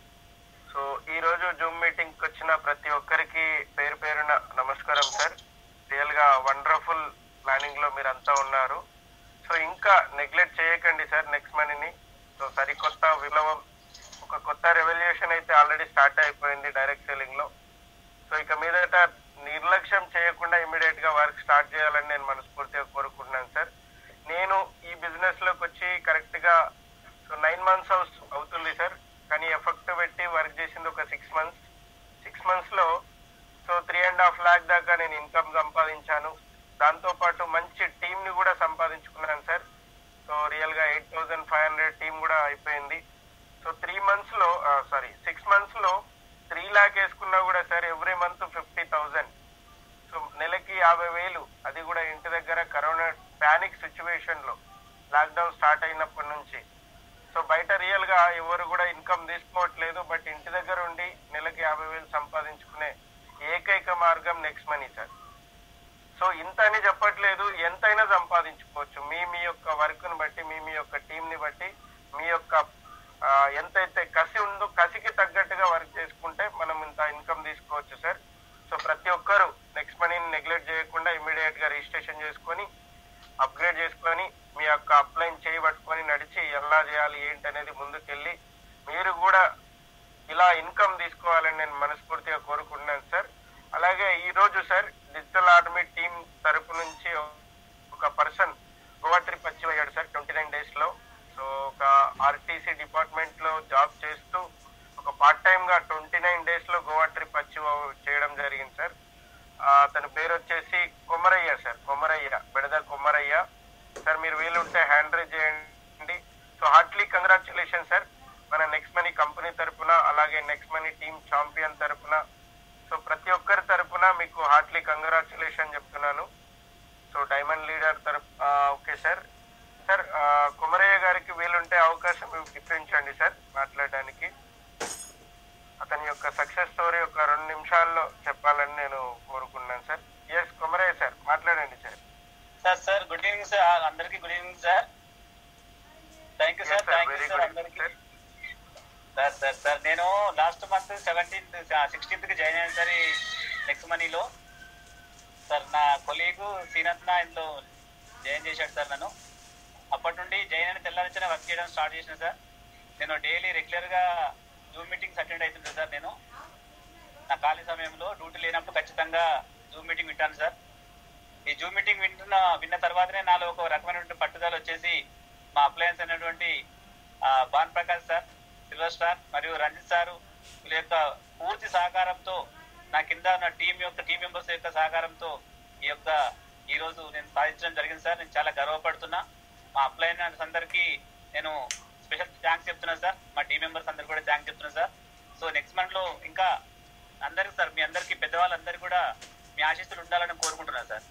సో ఈ రోజు జూమ్ మీటింగ్ కి వచ్చిన ప్రతి ఒక్కరికి పేరు పేరున నమస్కారం సార్ రియల్ గా వండర్ఫుల్ ప్లానింగ్ లో మీరంతా ఉన్నారు సో ఇంకా నెగ్లెక్ట్ చేయకండి సార్ నెక్స్ట్ మనీని సో సరికొత్త విప్లవం ఒక కొత్త రెవల్యూషన్ అయితే ఆల్రెడీ స్టార్ట్ అయిపోయింది డైరెక్ట్ సెల్లింగ్ లో సో ఇక మీదట నిర్లక్ష్యం చేయకుండా ఇమీడియట్ గా వర్క్ స్టార్ట్ చేయాలని నేను మనస్ఫూర్తిగా కోరుకుంటున్నాను సార్ నేను ఈ బిజినెస్ లోకి వచ్చి కరెక్ట్ గా సో నైన్ మంత్స్ అవుతుంది సార్ కానీ ఎఫెక్ట్ పెట్టి వర్క్ చేసింది ఒక సిక్స్ మంత్స్ సిక్స్ మంత్స్ లో so three and half lakh దాకా నేను ఇన్కమ్ సంపాదించాను దాంతో పాటు మంచి టీం ని కూడా సంపాదించుకున్నాను సార్ సో రియల్ గా eight thousand five hundred team కూడా అయిపోయింది సో త్రీ మంత్స్ లో సారీ సిక్స్ మంత్స్ లో త్రీ లాక్ వేసుకున్నా కూడా sir every month fifty thousand so నెలకి యాభై వేలు అది కూడా ఇంటి దగ్గర కరోనా ప్యానిక్ సిచ్యువేషన్ లో లాక్డౌన్ స్టార్ట్ అయినప్పటి నుంచి సో బయట రియల్ గా ఎవరు కూడా ఇన్కమ్ తీసుకోవట్లేదు బట్ ఇంటి దగ్గర ఉండి నెలకి యాభై వేలు సంపాదించుకునే ఏకైక మార్గం నెక్స్ట్ మనీ సార్ సో ఇంత అని చెప్పట్లేదు ఎంతైనా సంపాదించుకోవచ్చు మీ మీ యొక్క వర్క్ ని బట్టి మీ మీ యొక్క టీం ని బట్టి మీ యొక్క ఆ, ఎంతైతే కసి ఉందో కసికి తగ్గట్టుగా వర్క్ చేసుకుంటే మనం ఇంత ఇన్కమ్ తీసుకోవచ్చు సార్ సో ప్రతి ఒక్కరు నెక్స్ట్ మనీని నెగ్లెక్ట్ చేయకుండా ఇమీడియట్ గా రిజిస్ట్రేషన్ చేసుకొని అప్గ్రేడ్ చేసుకొని మీ యొక్క అప్లైన్ చేయి పట్టుకొని నడిచి ఎలా చేయాలి ఏంటి అనేది ముందుకెళ్ళి మీరు కూడా ఇలా ఇన్కమ్ తీసుకోవాలని నేను మనస్ఫూర్తిగా కోరుకుంటున్నాను సార్ అలాగే ఈ రోజు సార్ డిజిటల్ ఆర్మీ టీం తరపు నుంచి ఒక పర్సన్ గోవా ట్రిప్ అచీవ్ అయ్యాడు సార్ ట్వంటీ నైన్ డేస్ లో సో ఒక ఆర్టీసీ డిపార్ట్మెంట్ లో జాబ్ చేస్తూ ఒక పార్ట్ టైం గా ట్వంటీ నైన్ డేస్ లో గోవా ట్రిప్ అచీవ్ చేయడం జరిగింది సార్ ఆ, అతని పేరు వచ్చేసి కొమరయ్య సార్ కొమరయ్య బెడద కొమరయ్య సార్ మీరు వీలుంటే హ్యాండ్ రైజ్ చేయండి సో హార్ట్లీ కంగ్రాచులేషన్ సార్ మన నెక్స్ట్ మనీ కంపెనీ తరపున అలాగే నెక్స్ట్ మనీ టీమ్ ఛాంపియన్ తరపున సో ప్రతి ఒక్కరి తరపున మీకు హార్ట్లీ కంగ్రాచులేషన్ చెప్తున్నాను సో డైమండ్ లీడర్ తరపు ఆ, ఓకే సార్ సార్ ఆ, కుమరయ్య గారికి వీలుంటే అవకాశం ఇప్పించండి సార్ మాట్లాడడానికి అతని యొక్క సక్సెస్ స్టోరీ ఒక రెండు నిమిషాల్లో చెప్పాలని నేను కోరుకున్నాను సార్ ఎస్ కుమరయ్య సార్ మాట్లాడండి sir sir sir good evening sir అందరికి good evening sir thank you sir thank you very sir good అందరికి సార్ సార్ సార్ సార్ నేను లాస్ట్ మంత్ సెవెంటీన్త్ సిక్స్టీన్త్ కి జాయిన్ అయ్యాను సార్ ఈ నెక్స్ట్ మనీలో sir నా colleague సీనత్న ఇందులో జాయిన్ చేశాడు సార్ నన్ను అప్పటి నుండి జాయిన్ అయిన తెల్లారించిన వర్క్ చేయడం స్టార్ట్ చేసిన సార్ నేను డైలీ రెగ్యులర్ గా జూమ్ మీటింగ్స్ అటెండ్ అవుతుంటాను సార్ నేను నా ఖాళీ సమయంలో డ్యూటీ లేనప్పుడు ఖచ్చితంగా జూమ్ మీటింగ్ వింటాను సార్ ఈ జూమ్ మీటింగ్ వింటున్న విన్న తర్వాతనే నాలో ఒక రకమైనటువంటి పట్టుదల వచ్చేసి మా అప్లయన్స్ అయినటువంటి ఆ, Bhan Prakash sir silver star మరియు రంజిత్ సారు వీళ్ళ యొక్క పూర్తి సహకారంతో నా కింద ఉన్న టీం యొక్క టీం మెంబర్స్ యొక్క సహకారంతో ఈ యొక్క ఈ రోజు నేను సాధించడం జరిగింది సార్ నేను చాలా గర్వపడుతున్నా మా అప్లైనర్స్ అందరికీ నేను స్పెషల్ థ్యాంక్స్ చెప్తున్నాను సార్ మా టీం మెంబర్స్ అందరికి కూడా థ్యాంక్స్ చెప్తున్నాను సార్ సో నెక్స్ట్ మంత్ లో ఇంకా అందరికి సార్ మీ అందరికి పెద్దవాళ్ళందరికీ కూడా మీ ఆశీస్సులు ఉండాలని కోరుకుంటున్నాను సార్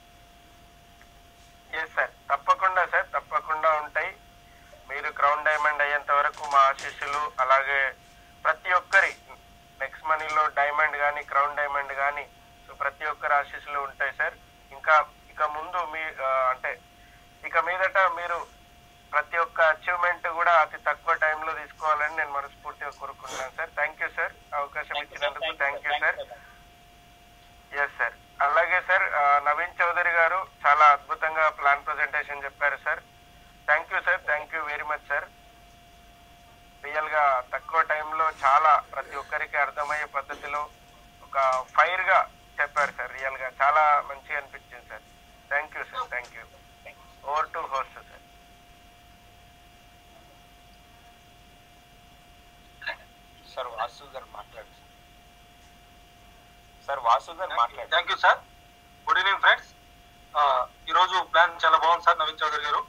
ఎస్ సార్ తప్పకుండా సార్ తప్పకుండా ఉంటాయి మీరు క్రౌన్ డైమండ్ అయ్యేంత వరకు మా ఆశీస్సులు అలాగే ప్రతి ఒక్కరి నెక్స్ట్ మనీలో డైమండ్ కానీ క్రౌన్ డైమండ్ కానీ సో ప్రతి ఒక్కరి ఆశీస్సులు ఉంటాయి సార్ ఇంకా ఇక ముందు మీ ఆ, అంటే ఇక మీదట మీరు ప్రతి ఒక్క అచీవ్మెంట్ కూడా అతి తక్కువ టైంలో తీసుకోవాలని నేను మనస్ఫూర్తిగా కోరుకుంటున్నాను సార్ థ్యాంక్ యూ సార్ అవకాశం థ్యాంక్ యూ సార్ ఇచ్చినందుకు thank you sir yes sir అలాగే సార్ ఆ, నవీన్ చౌదరి గారు చాలా అద్భుతంగా ప్లాన్ ప్రజెంటేషన్ చెప్పారు sir thank you sir thank you very much sir real గా తక్కువ టైంలో చాలా ప్రతి ఒక్కరికి అర్థమయ్యే పద్ధతిలో ఒక ఫైర్ గా చెప్పారు సార్ రియల్ గా చాలా మంచిగా అనిపించింది sir thank you sir thank you over to host sir sir Vasu garu మాట్లాడు సార్ వాసు గారు మాట్లాడు thank you sir good evening friends ఈరోజు ప్లాన్ చాలా బాగుంది సార్ నవీన్ చౌదరి గారు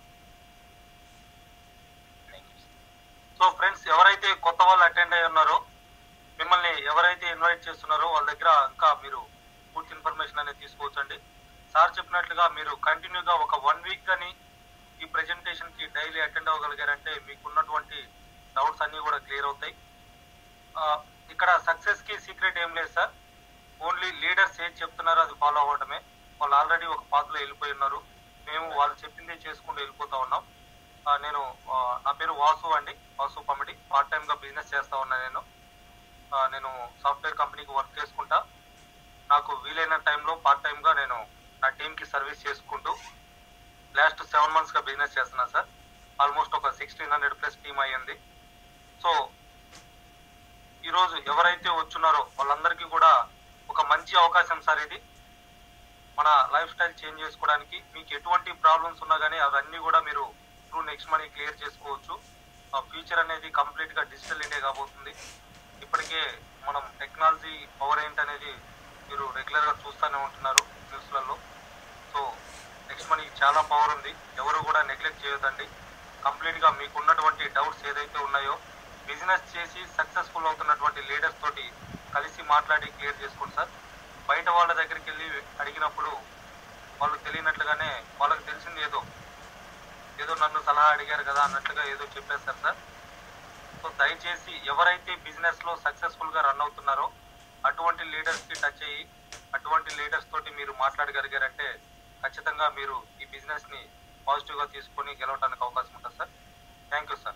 సో ఫ్రెండ్స్ ఎవరైతే కొత్త వాళ్ళు అటెండ్ అయి ఉన్నారో మిమ్మల్ని ఎవరైతే ఇన్వైట్ చేస్తున్నారో వాళ్ళ దగ్గర ఇంకా మీరు పూర్తి ఇన్ఫర్మేషన్ అనేది తీసుకోవచ్చండి సార్ చెప్పినట్లుగా మీరు కంటిన్యూగా ఒక వన్ వీక్ కానీ ఈ ప్రెజెంటేషన్ కి డైలీ అటెండ్ అవ్వగలిగారంటే మీకు ఉన్నటువంటి డౌట్స్ అన్ని కూడా క్లియర్ అవుతాయి ఆ, ఇక్కడ సక్సెస్ కి సీక్రెట్ ఏం లేదు సార్ ఓన్లీ లీడర్స్ ఏది చెప్తున్నారో అది ఫాలో అవ్వడమే వాళ్ళు ఆల్రెడీ ఒక పాత్రలో వెళ్ళిపోయి ఉన్నారు మేము వాళ్ళు చెప్పిందే చేసుకుంటూ వెళ్ళిపోతా ఉన్నాం ఆ, నేను ఆ, నా పేరు వాసు అండి వాసు పమిడి పార్ట్ టైం గా బిజినెస్ చేస్తా ఉన్నా నేను ఆ, నేను సాఫ్ట్వేర్ కంపెనీకి వర్క్ చేసుకుంటా నాకు వీలైన టైంలో పార్ట్ టైం గా నేను నా టీమ్ కి సర్వీస్ చేసుకుంటూ లాస్ట్ సెవెన్ మంత్స్ గా బిజినెస్ చేస్తున్నా సార్ ఆల్మోస్ట్ ఒక సిక్స్టీన్ హండ్రెడ్ ప్లస్ టీమ్ అయ్యింది సో ఈరోజు ఎవరైతే వచ్చున్నారో వాళ్ళందరికీ కూడా ఒక మంచి అవకాశం సార్ ఇది మన లైఫ్ స్టైల్ చేంజ్ చేసుకోవడానికి మీకు ఎటువంటి ప్రాబ్లమ్స్ ఉన్నా కానీ అవన్నీ కూడా మీరు త్రూ నెక్స్ట్ మనీ క్లియర్ చేసుకోవచ్చు ఆ ఫ్యూచర్ అనేది కంప్లీట్ గా డిజిటల్ ఇండియా కాబోతుంది ఇప్పటికే మనం టెక్నాలజీ పవర్ ఏంటనేది మీరు రెగ్యులర్ గా చూస్తూనే ఉంటున్నారు న్యూస్లలో సో నెక్స్ట్ మనకి చాలా పవర్ ఉంది ఎవరు కూడా నెగ్లెక్ట్ చేయొద్దండి కంప్లీట్ గా మీకు ఉన్నటువంటి డౌట్స్ ఏదైతే ఉన్నాయో బిజినెస్ చేసి సక్సెస్ఫుల్ అవుతున్నటువంటి లీడర్స్ తోటి కలిసి మాట్లాడి క్లియర్ చేసుకోండి సార్ బయట వాళ్ళ దగ్గరికి వెళ్ళి అడిగినప్పుడు వాళ్ళు తెలియనట్లుగానే వాళ్ళకి తెలిసింది ఏదో ఏదో నన్ను సలహా అడిగారు కదా అన్నట్లుగా ఏదో చెప్పేస్తారు సార్ సో దయచేసి ఎవరైతే బిజినెస్ లో సక్సెస్ఫుల్ గా రన్ అవుతున్నారో అటువంటి లీడర్స్ కి టచ్ అయ్యి అటువంటి లీడర్స్ తోటి మీరు మాట్లాడగలిగారంటే ఖచ్చితంగా మీరు ఈ బిజినెస్ ని పాజిటివ్ గా తీసుకొని గెలవడానికి అవకాశం ఉంటుంది sir thank you sir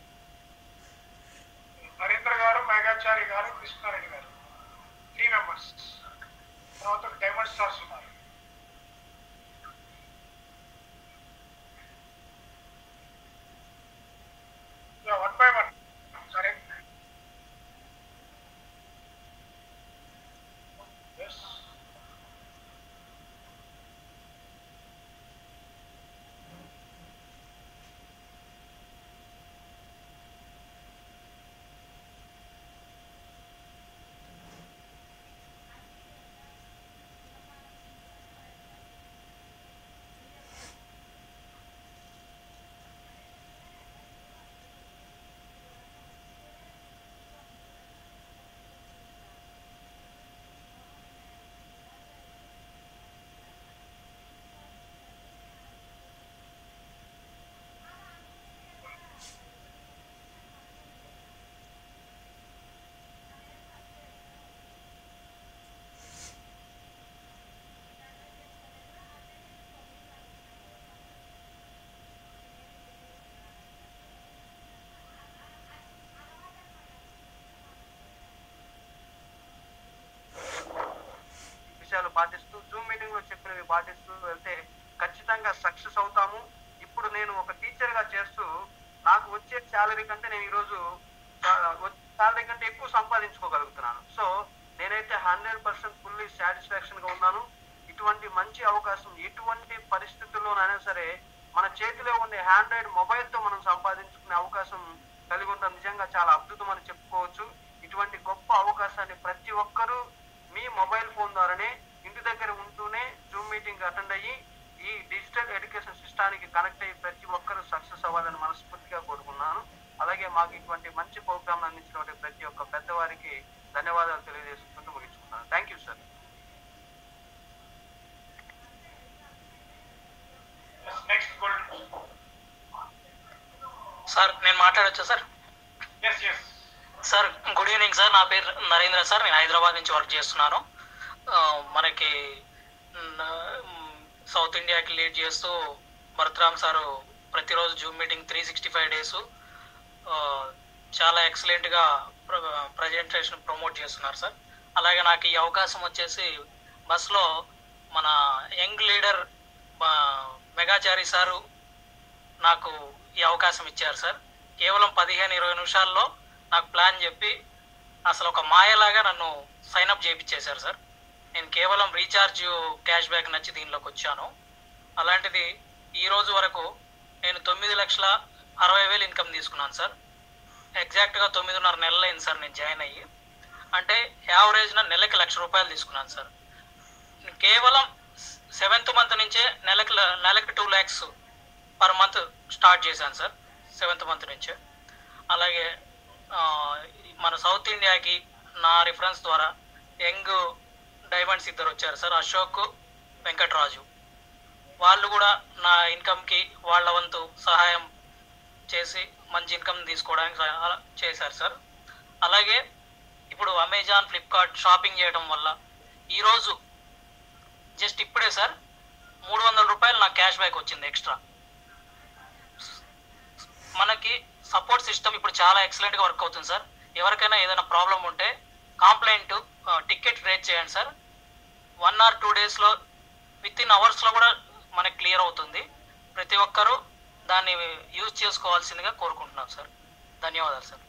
Narendra garu Meghachari garu Krishnareddy garu three members తర్వాత డైమండ్ స్టార్స్ ఉన్నారు వన్ బై వన్ సరే ఎస్ విషయాలు పాటిస్తూ జూమ్ మీటింగ్ లో చెప్పినవి పాటిస్తూ వెళ్తే ఖచ్చితంగా సక్సెస్ అవుతాము ఇప్పుడు నేను ఒక టీచర్ గా చేస్తూ నాకు వచ్చే శాలరీ కంటే నేను ఈరోజు శాలరీ కంటే ఎక్కువ సంపాదించుకోగలుగుతున్నాను సో నేనైతే హండ్రెడ్ పర్సెంట్ ఫుల్లీ సాటిస్ఫాక్షన్ గా ఉన్నాను ఇటువంటి మంచి అవకాశం ఎటువంటి పరిస్థితుల్లోనైనా సరే మన చేతిలో ఉండే హ్యాండ్రాయిడ్ మొబైల్ తో మనం సంపాదించుకునే అవకాశం కలిగి ఉండడం నిజంగా చాలా అద్భుతం అని చెప్పుకోవచ్చు ఇటువంటి గొప్ప అవకాశాన్ని ప్రతి ఒక్కరూ మీ మొబైల్ ఫోన్ ద్వారానే ఇంటి దగ్గర ఉంటూనే జూమ్ మీటింగ్ అటెండ్ అయ్యి ఈ డిజిటల్ ఎడ్యుకేషన్ సిస్టానికి కనెక్ట్ అయ్యి ప్రతి ఒక్కరూ సక్సెస్ అవ్వాలని మనస్ఫూర్తిగా కోరుకున్నాను అలాగే మాకు ఇటువంటి మంచి ప్రోగ్రామ్ అందించినటువంటి ప్రతి ఒక్క పెద్దవారికి ధన్యవాదాలు తెలియజేసుకుంటూ ముగించుకున్నాను thank you sir next gold sir నేను మాట్లాడొచ్చా sir yes yes sir good evening sir నా పేరు నరేంద్ర సార్ నేను హైదరాబాద్ నుంచి వర్క్ చేస్తున్నాను ఆ, మనకి న- సౌత్ ఇండియాకి లీడ్ చేస్తూ భరత్రామ్ సారు ప్రతిరోజు Zoom meeting three sixty five days చాలా ఎక్సలెంట్గా ప్రజెంటేషన్ ప్రమోట్ చేస్తున్నారు సార్ అలాగే నాకు ఈ అవకాశం వచ్చేసి బస్లో మన యంగ్ లీడర్ మెగాచారి సారు నాకు ఈ అవకాశం ఇచ్చారు సార్ కేవలం పదిహేను ఇరవై నిమిషాల్లో నాకు ప్లాన్ చెప్పి అసలు ఒక మాయలాగా నన్ను సైన్అప్ చేయించేశారు సార్ నేను కేవలం రీఛార్జ్ క్యాష్ బ్యాక్ నచ్చి దీనిలోకి వచ్చాను అలాంటిది ఈ రోజు వరకు నేను తొమ్మిది లక్షల అరవై వేలు ఇన్కమ్ తీసుకున్నాను సార్ ఎగ్జాక్ట్గా తొమ్మిదిన్నర నెలలు అయింది సార్ నేను జాయిన్ అయ్యి అంటే యావరేజ్న నెలకి లక్ష రూపాయలు తీసుకున్నాను సార్ కేవలం సెవెంత్ మంత్ నుంచే నెలకి నెలకి two lakhs per month start చేశాను సార్ సెవెంత్ మంత్ నుంచే అలాగే ఆ, మన సౌత్ ఇండియాకి నా రిఫరెన్స్ ద్వారా యంగ్ డైమండ్స్ ఇద్దరు వచ్చారు సార్ అశోక్ వెంకటరాజు వాళ్ళు కూడా నా ఇన్కమ్కి వాళ్ళ వంతు సహాయం చేసి మంచి ఇన్కమ్ తీసుకోవడానికి సహా- అలా చేశారు సార్ అలాగే ఇప్పుడు అమెజాన్ ఫ్లిప్కార్ట్ షాపింగ్ చేయడం వల్ల ఈరోజు జస్ట్ ఇప్పుడే సార్ మూడు వందల రూపాయలు నాకు క్యాష్ బ్యాక్ వచ్చింది ఎక్స్ట్రా మనకి సపోర్ట్ సిస్టమ్ ఇప్పుడు చాలా ఎక్సలెంట్గా వర్క్ అవుతుంది సార్ ఎవరికైనా ఏదైనా ప్రాబ్లం ఉంటే కాంప్లైంట్ టికెట్ రేట్ చేయండి సార్ వన్ ఆర్ టూ డేస్లో విత్ ఇన్ అవర్స్లో కూడా మనకి క్లియర్ అవుతుంది ప్రతి ఒక్కరూ దాన్ని యూజ్ చేసుకోవాల్సిందిగా కోరుకుంటున్నాం సార్ ధన్యవాదాలు sir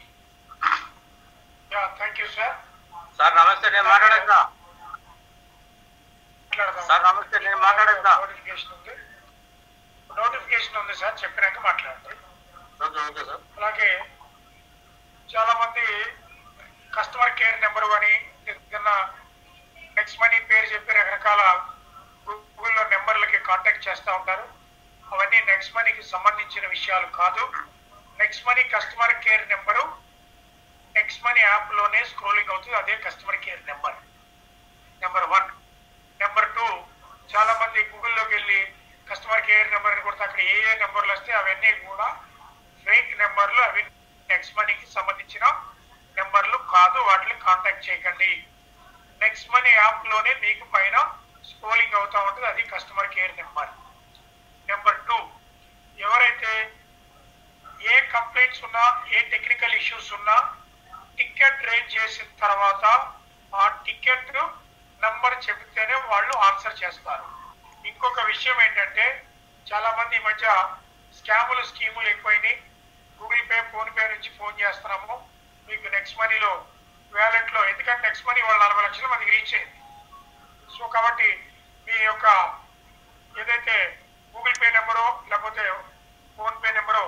ya thank you sir sir నమస్తే నేను మాట్లాడేస్తా మాట్లాడదాం సార్ నమస్తే నేను మాట్లాడేస్తా నోటిఫికేషన్ ఉంది నోటిఫికేషన్ ఉంది సార్ చెప్పినాక మాట్లాడండి ఓకే ఓకే సార్ అలాగే చాలా మంది కస్టమర్ కేర్ నెంబర్ అని ఏదైనా నెక్స్ట్ మనీ పేరు చెప్పి రకరకాల గూగుల్లో నెంబర్లకి కాంటాక్ట్ చేస్తూ ఉంటారు అవన్నీ నెక్స్ట్ మనీకి సంబంధించిన విషయాలు కాదు Next Money customer care number Next Money యాప్లోనే స్క్రోలింగ్ అవుతుంది అదే customer care number number one number two చాలా మంది గూగుల్లోకి వెళ్ళి కస్టమర్ కేర్ నెంబర్ అని కొడితే అక్కడ ఏ ఏ నెంబర్లు వస్తే అవన్నీ కూడా ఫేక్ నెంబర్లు అవి నెక్స్ట్ మనీకి సంబంధించిన నెంబర్లు కాదు వాటిని కాంటాక్ట్ చేయకండి నెక్స్ట్ మనీ యాప్ లోనే మీకు పైన స్క్రోలింగ్ అవుతా ఉంటుంది అది customer care number number two ఎవరైతే ఏ కంప్లైంట్స్ ఉన్నా ఏ టెక్నికల్ ఇష్యూస్ ఉన్నా టికెట్ రేట్ చేసిన తర్వాత ఆ టికెట్ నంబర్ చెబితేనే వాళ్ళు ఆన్సర్ చేస్తారు ఇంకొక విషయం ఏంటంటే చాలా మంది ఈ మధ్య స్కాములు స్కీములు ఎక్కువైనాయి గూగుల్ పే ఫోన్ పే నుంచి ఫోన్ చేస్తున్నాము మీకు నెక్స్ట్ మనీలో వ్యాలెట్ లో ఎందుకంటే నెక్స్ట్ మనీ వాళ్ళు నలభై లక్షల మందికి రీచ్ అయింది సో కాబట్టి మీ యొక్క ఏదైతే గూగుల్ పే నెంబరో లేకపోతే ఫోన్ పే నెంబరో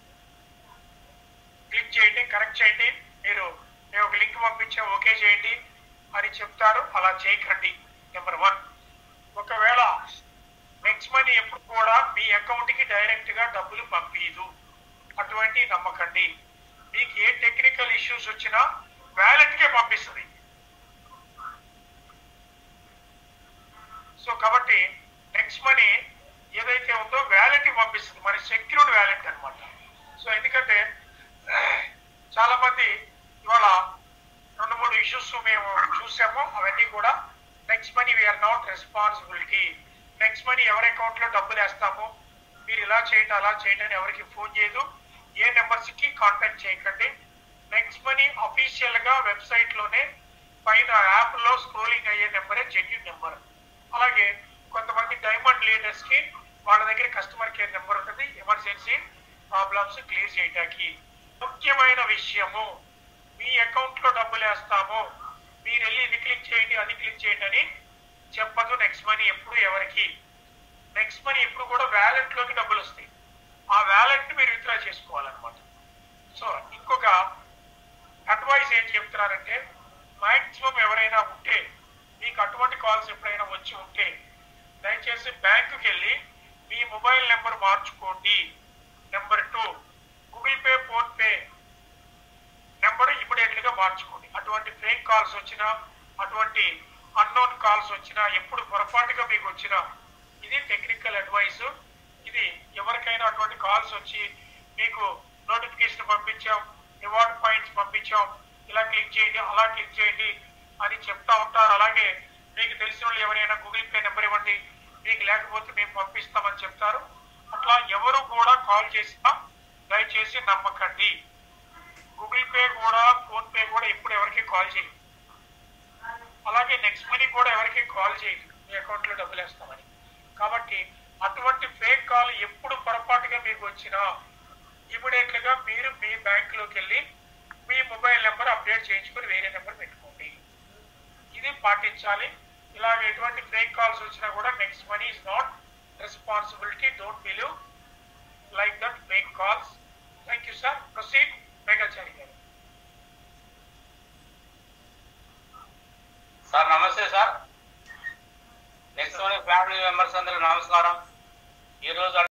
క్లిక్ చేయండి కరెక్ట్ చేయండి మీరు మేము ఒక లింక్ పంపించాం ఓకే చేయండి అని చెప్తారు అలా చేయకండి నెంబర్ వన్ ఒకవేళ నెక్స్ట్ మనీ ఎప్పుడు కూడా మీ అకౌంట్ కి డైరెక్ట్ గా డబ్బులు పంపించదు అటువంటి నమ్మకండి మీకు ఏ టెక్నికల్ ఇష్యూస్ వచ్చినా వ్యాలెట్ కే పంపిస్తుంది సో కాబట్టి నెక్స్ట్ మనీ ఏదైతే ఉందో వ్యాలెట్ కి పంపిస్తుంది మరి సెక్యూర్డ్ వ్యాలెట్ అన్నమాట సో ఎందుకంటే చాలా మంది ఇవాళ రెండు మూడు ఇష్యూస్ మేము చూసాము అవన్నీ కూడా Next Money we're not responsibility Next Money ఎవరి అకౌంట్ లో డబ్బులు వేస్తాము మీరు ఇలా చేయండి అలా చేయండి అని ఎవరికి ఫోన్ చేయదు ఏ నెంబర్స్ కి కాంటాక్ట్ చేయకండి నెక్స్ట్ మనీ అఫీషియల్ గా వెబ్సైట్ లోనే పైన యాప్ లో స్క్రోలింగ్ అయ్యే నెంబరే జెన్యున్ నెంబర్ అలాగే కొంతమంది డైమండ్ లీడర్స్ కి వాళ్ళ దగ్గర కస్టమర్ కేర్ నెంబర్ ఉంటుంది ఎమర్జెన్సీ ప్రాబ్లమ్స్ క్లియర్ చేయడానికి ముఖ్యమైన విషయము మీ అకౌంట్ లో డబ్బులు వేస్తాము మీరు వెళ్ళి ఇది క్లిక్ చేయండి అది క్లిక్ చేయండి అని చెప్పదు నెక్స్ట్ మనీ ఎప్పుడు ఎవరికి నెక్స్ట్ మనీ ఎప్పుడు కూడా వ్యాలెట్ లోకి డబ్బులు వస్తాయి ఆ వ్యాలెట్ ని మీరు విత్డ్రా చేసుకోవాలన్నమాట సో ఇంకొక అడ్వైస్ ఏం చెప్తున్నారంటే మాక్సిమం ఎవరైనా ఉంటే మీకు అటువంటి కాల్స్ ఎప్పుడైనా వచ్చి ఉంటే దయచేసి బ్యాంకుకి వెళ్ళి మీ మొబైల్ నెంబర్ మార్చుకోండి number two Google Pay PhonePe number immediate గా మార్చుకోండి అటువంటి ఫేక్ కాల్స్ వచ్చినా అటువంటి అన్నోన్ కాల్స్ వచ్చినా ఎప్పుడు పొరపాటుగా మీకు వచ్చినా ఇది టెక్నికల్ అడ్వైస్ ఇది ఎవరికైనా అటువంటి కాల్స్ వచ్చి మీకు నోటిఫికేషన్ పంపించాం రివార్డ్ పాయింట్స్ పంపించాం ఇలా క్లిక్ చేయండి అలా క్లిక్ చేయండి అని చెప్తా ఉంటారు అలాగే మీకు తెలిసిన వాళ్ళు ఎవరైనా గూగుల్ పే నెంబర్ ఇవ్వండి మీకు లేకపోతే మేము పంపిస్తామని చెప్తారు అట్లా ఎవరు కూడా కాల్ చేసినా దయచేసి నమ్మకండి గూగుల్ పే కూడా ఫోన్ పే కూడా ఇప్పుడు ఎవరికి కాల్ చేయండి అలాగే నెక్స్ట్ మనీ కూడా ఎవరికి కాల్ చేయదు మీ అకౌంట్లో డబ్బులు వేస్తామని కాబట్టి అటువంటి ఫేక్ కాల్ ఎప్పుడు పొరపాటుగా మీకు వచ్చినా ఇమీడియట్లుగా మీరు మీ బ్యాంకులోకి వెళ్ళి మీ మొబైల్ నెంబర్ అప్డేట్ చేయించుకొని వేరే నెంబర్ పెట్టుకోండి ఇది పాటించాలి ఇలాగ ఎటువంటి ఫేక్ కాల్స్ వచ్చినా కూడా Next Money is not responsibility don't believe like that fake calls thank you sir proceed Meghachari garu sir నమస్తే సార్ నెక్స్ట్ ఫ్యామిలీ మెంబర్స్ అందరికి నమస్కారం ఈ రోజు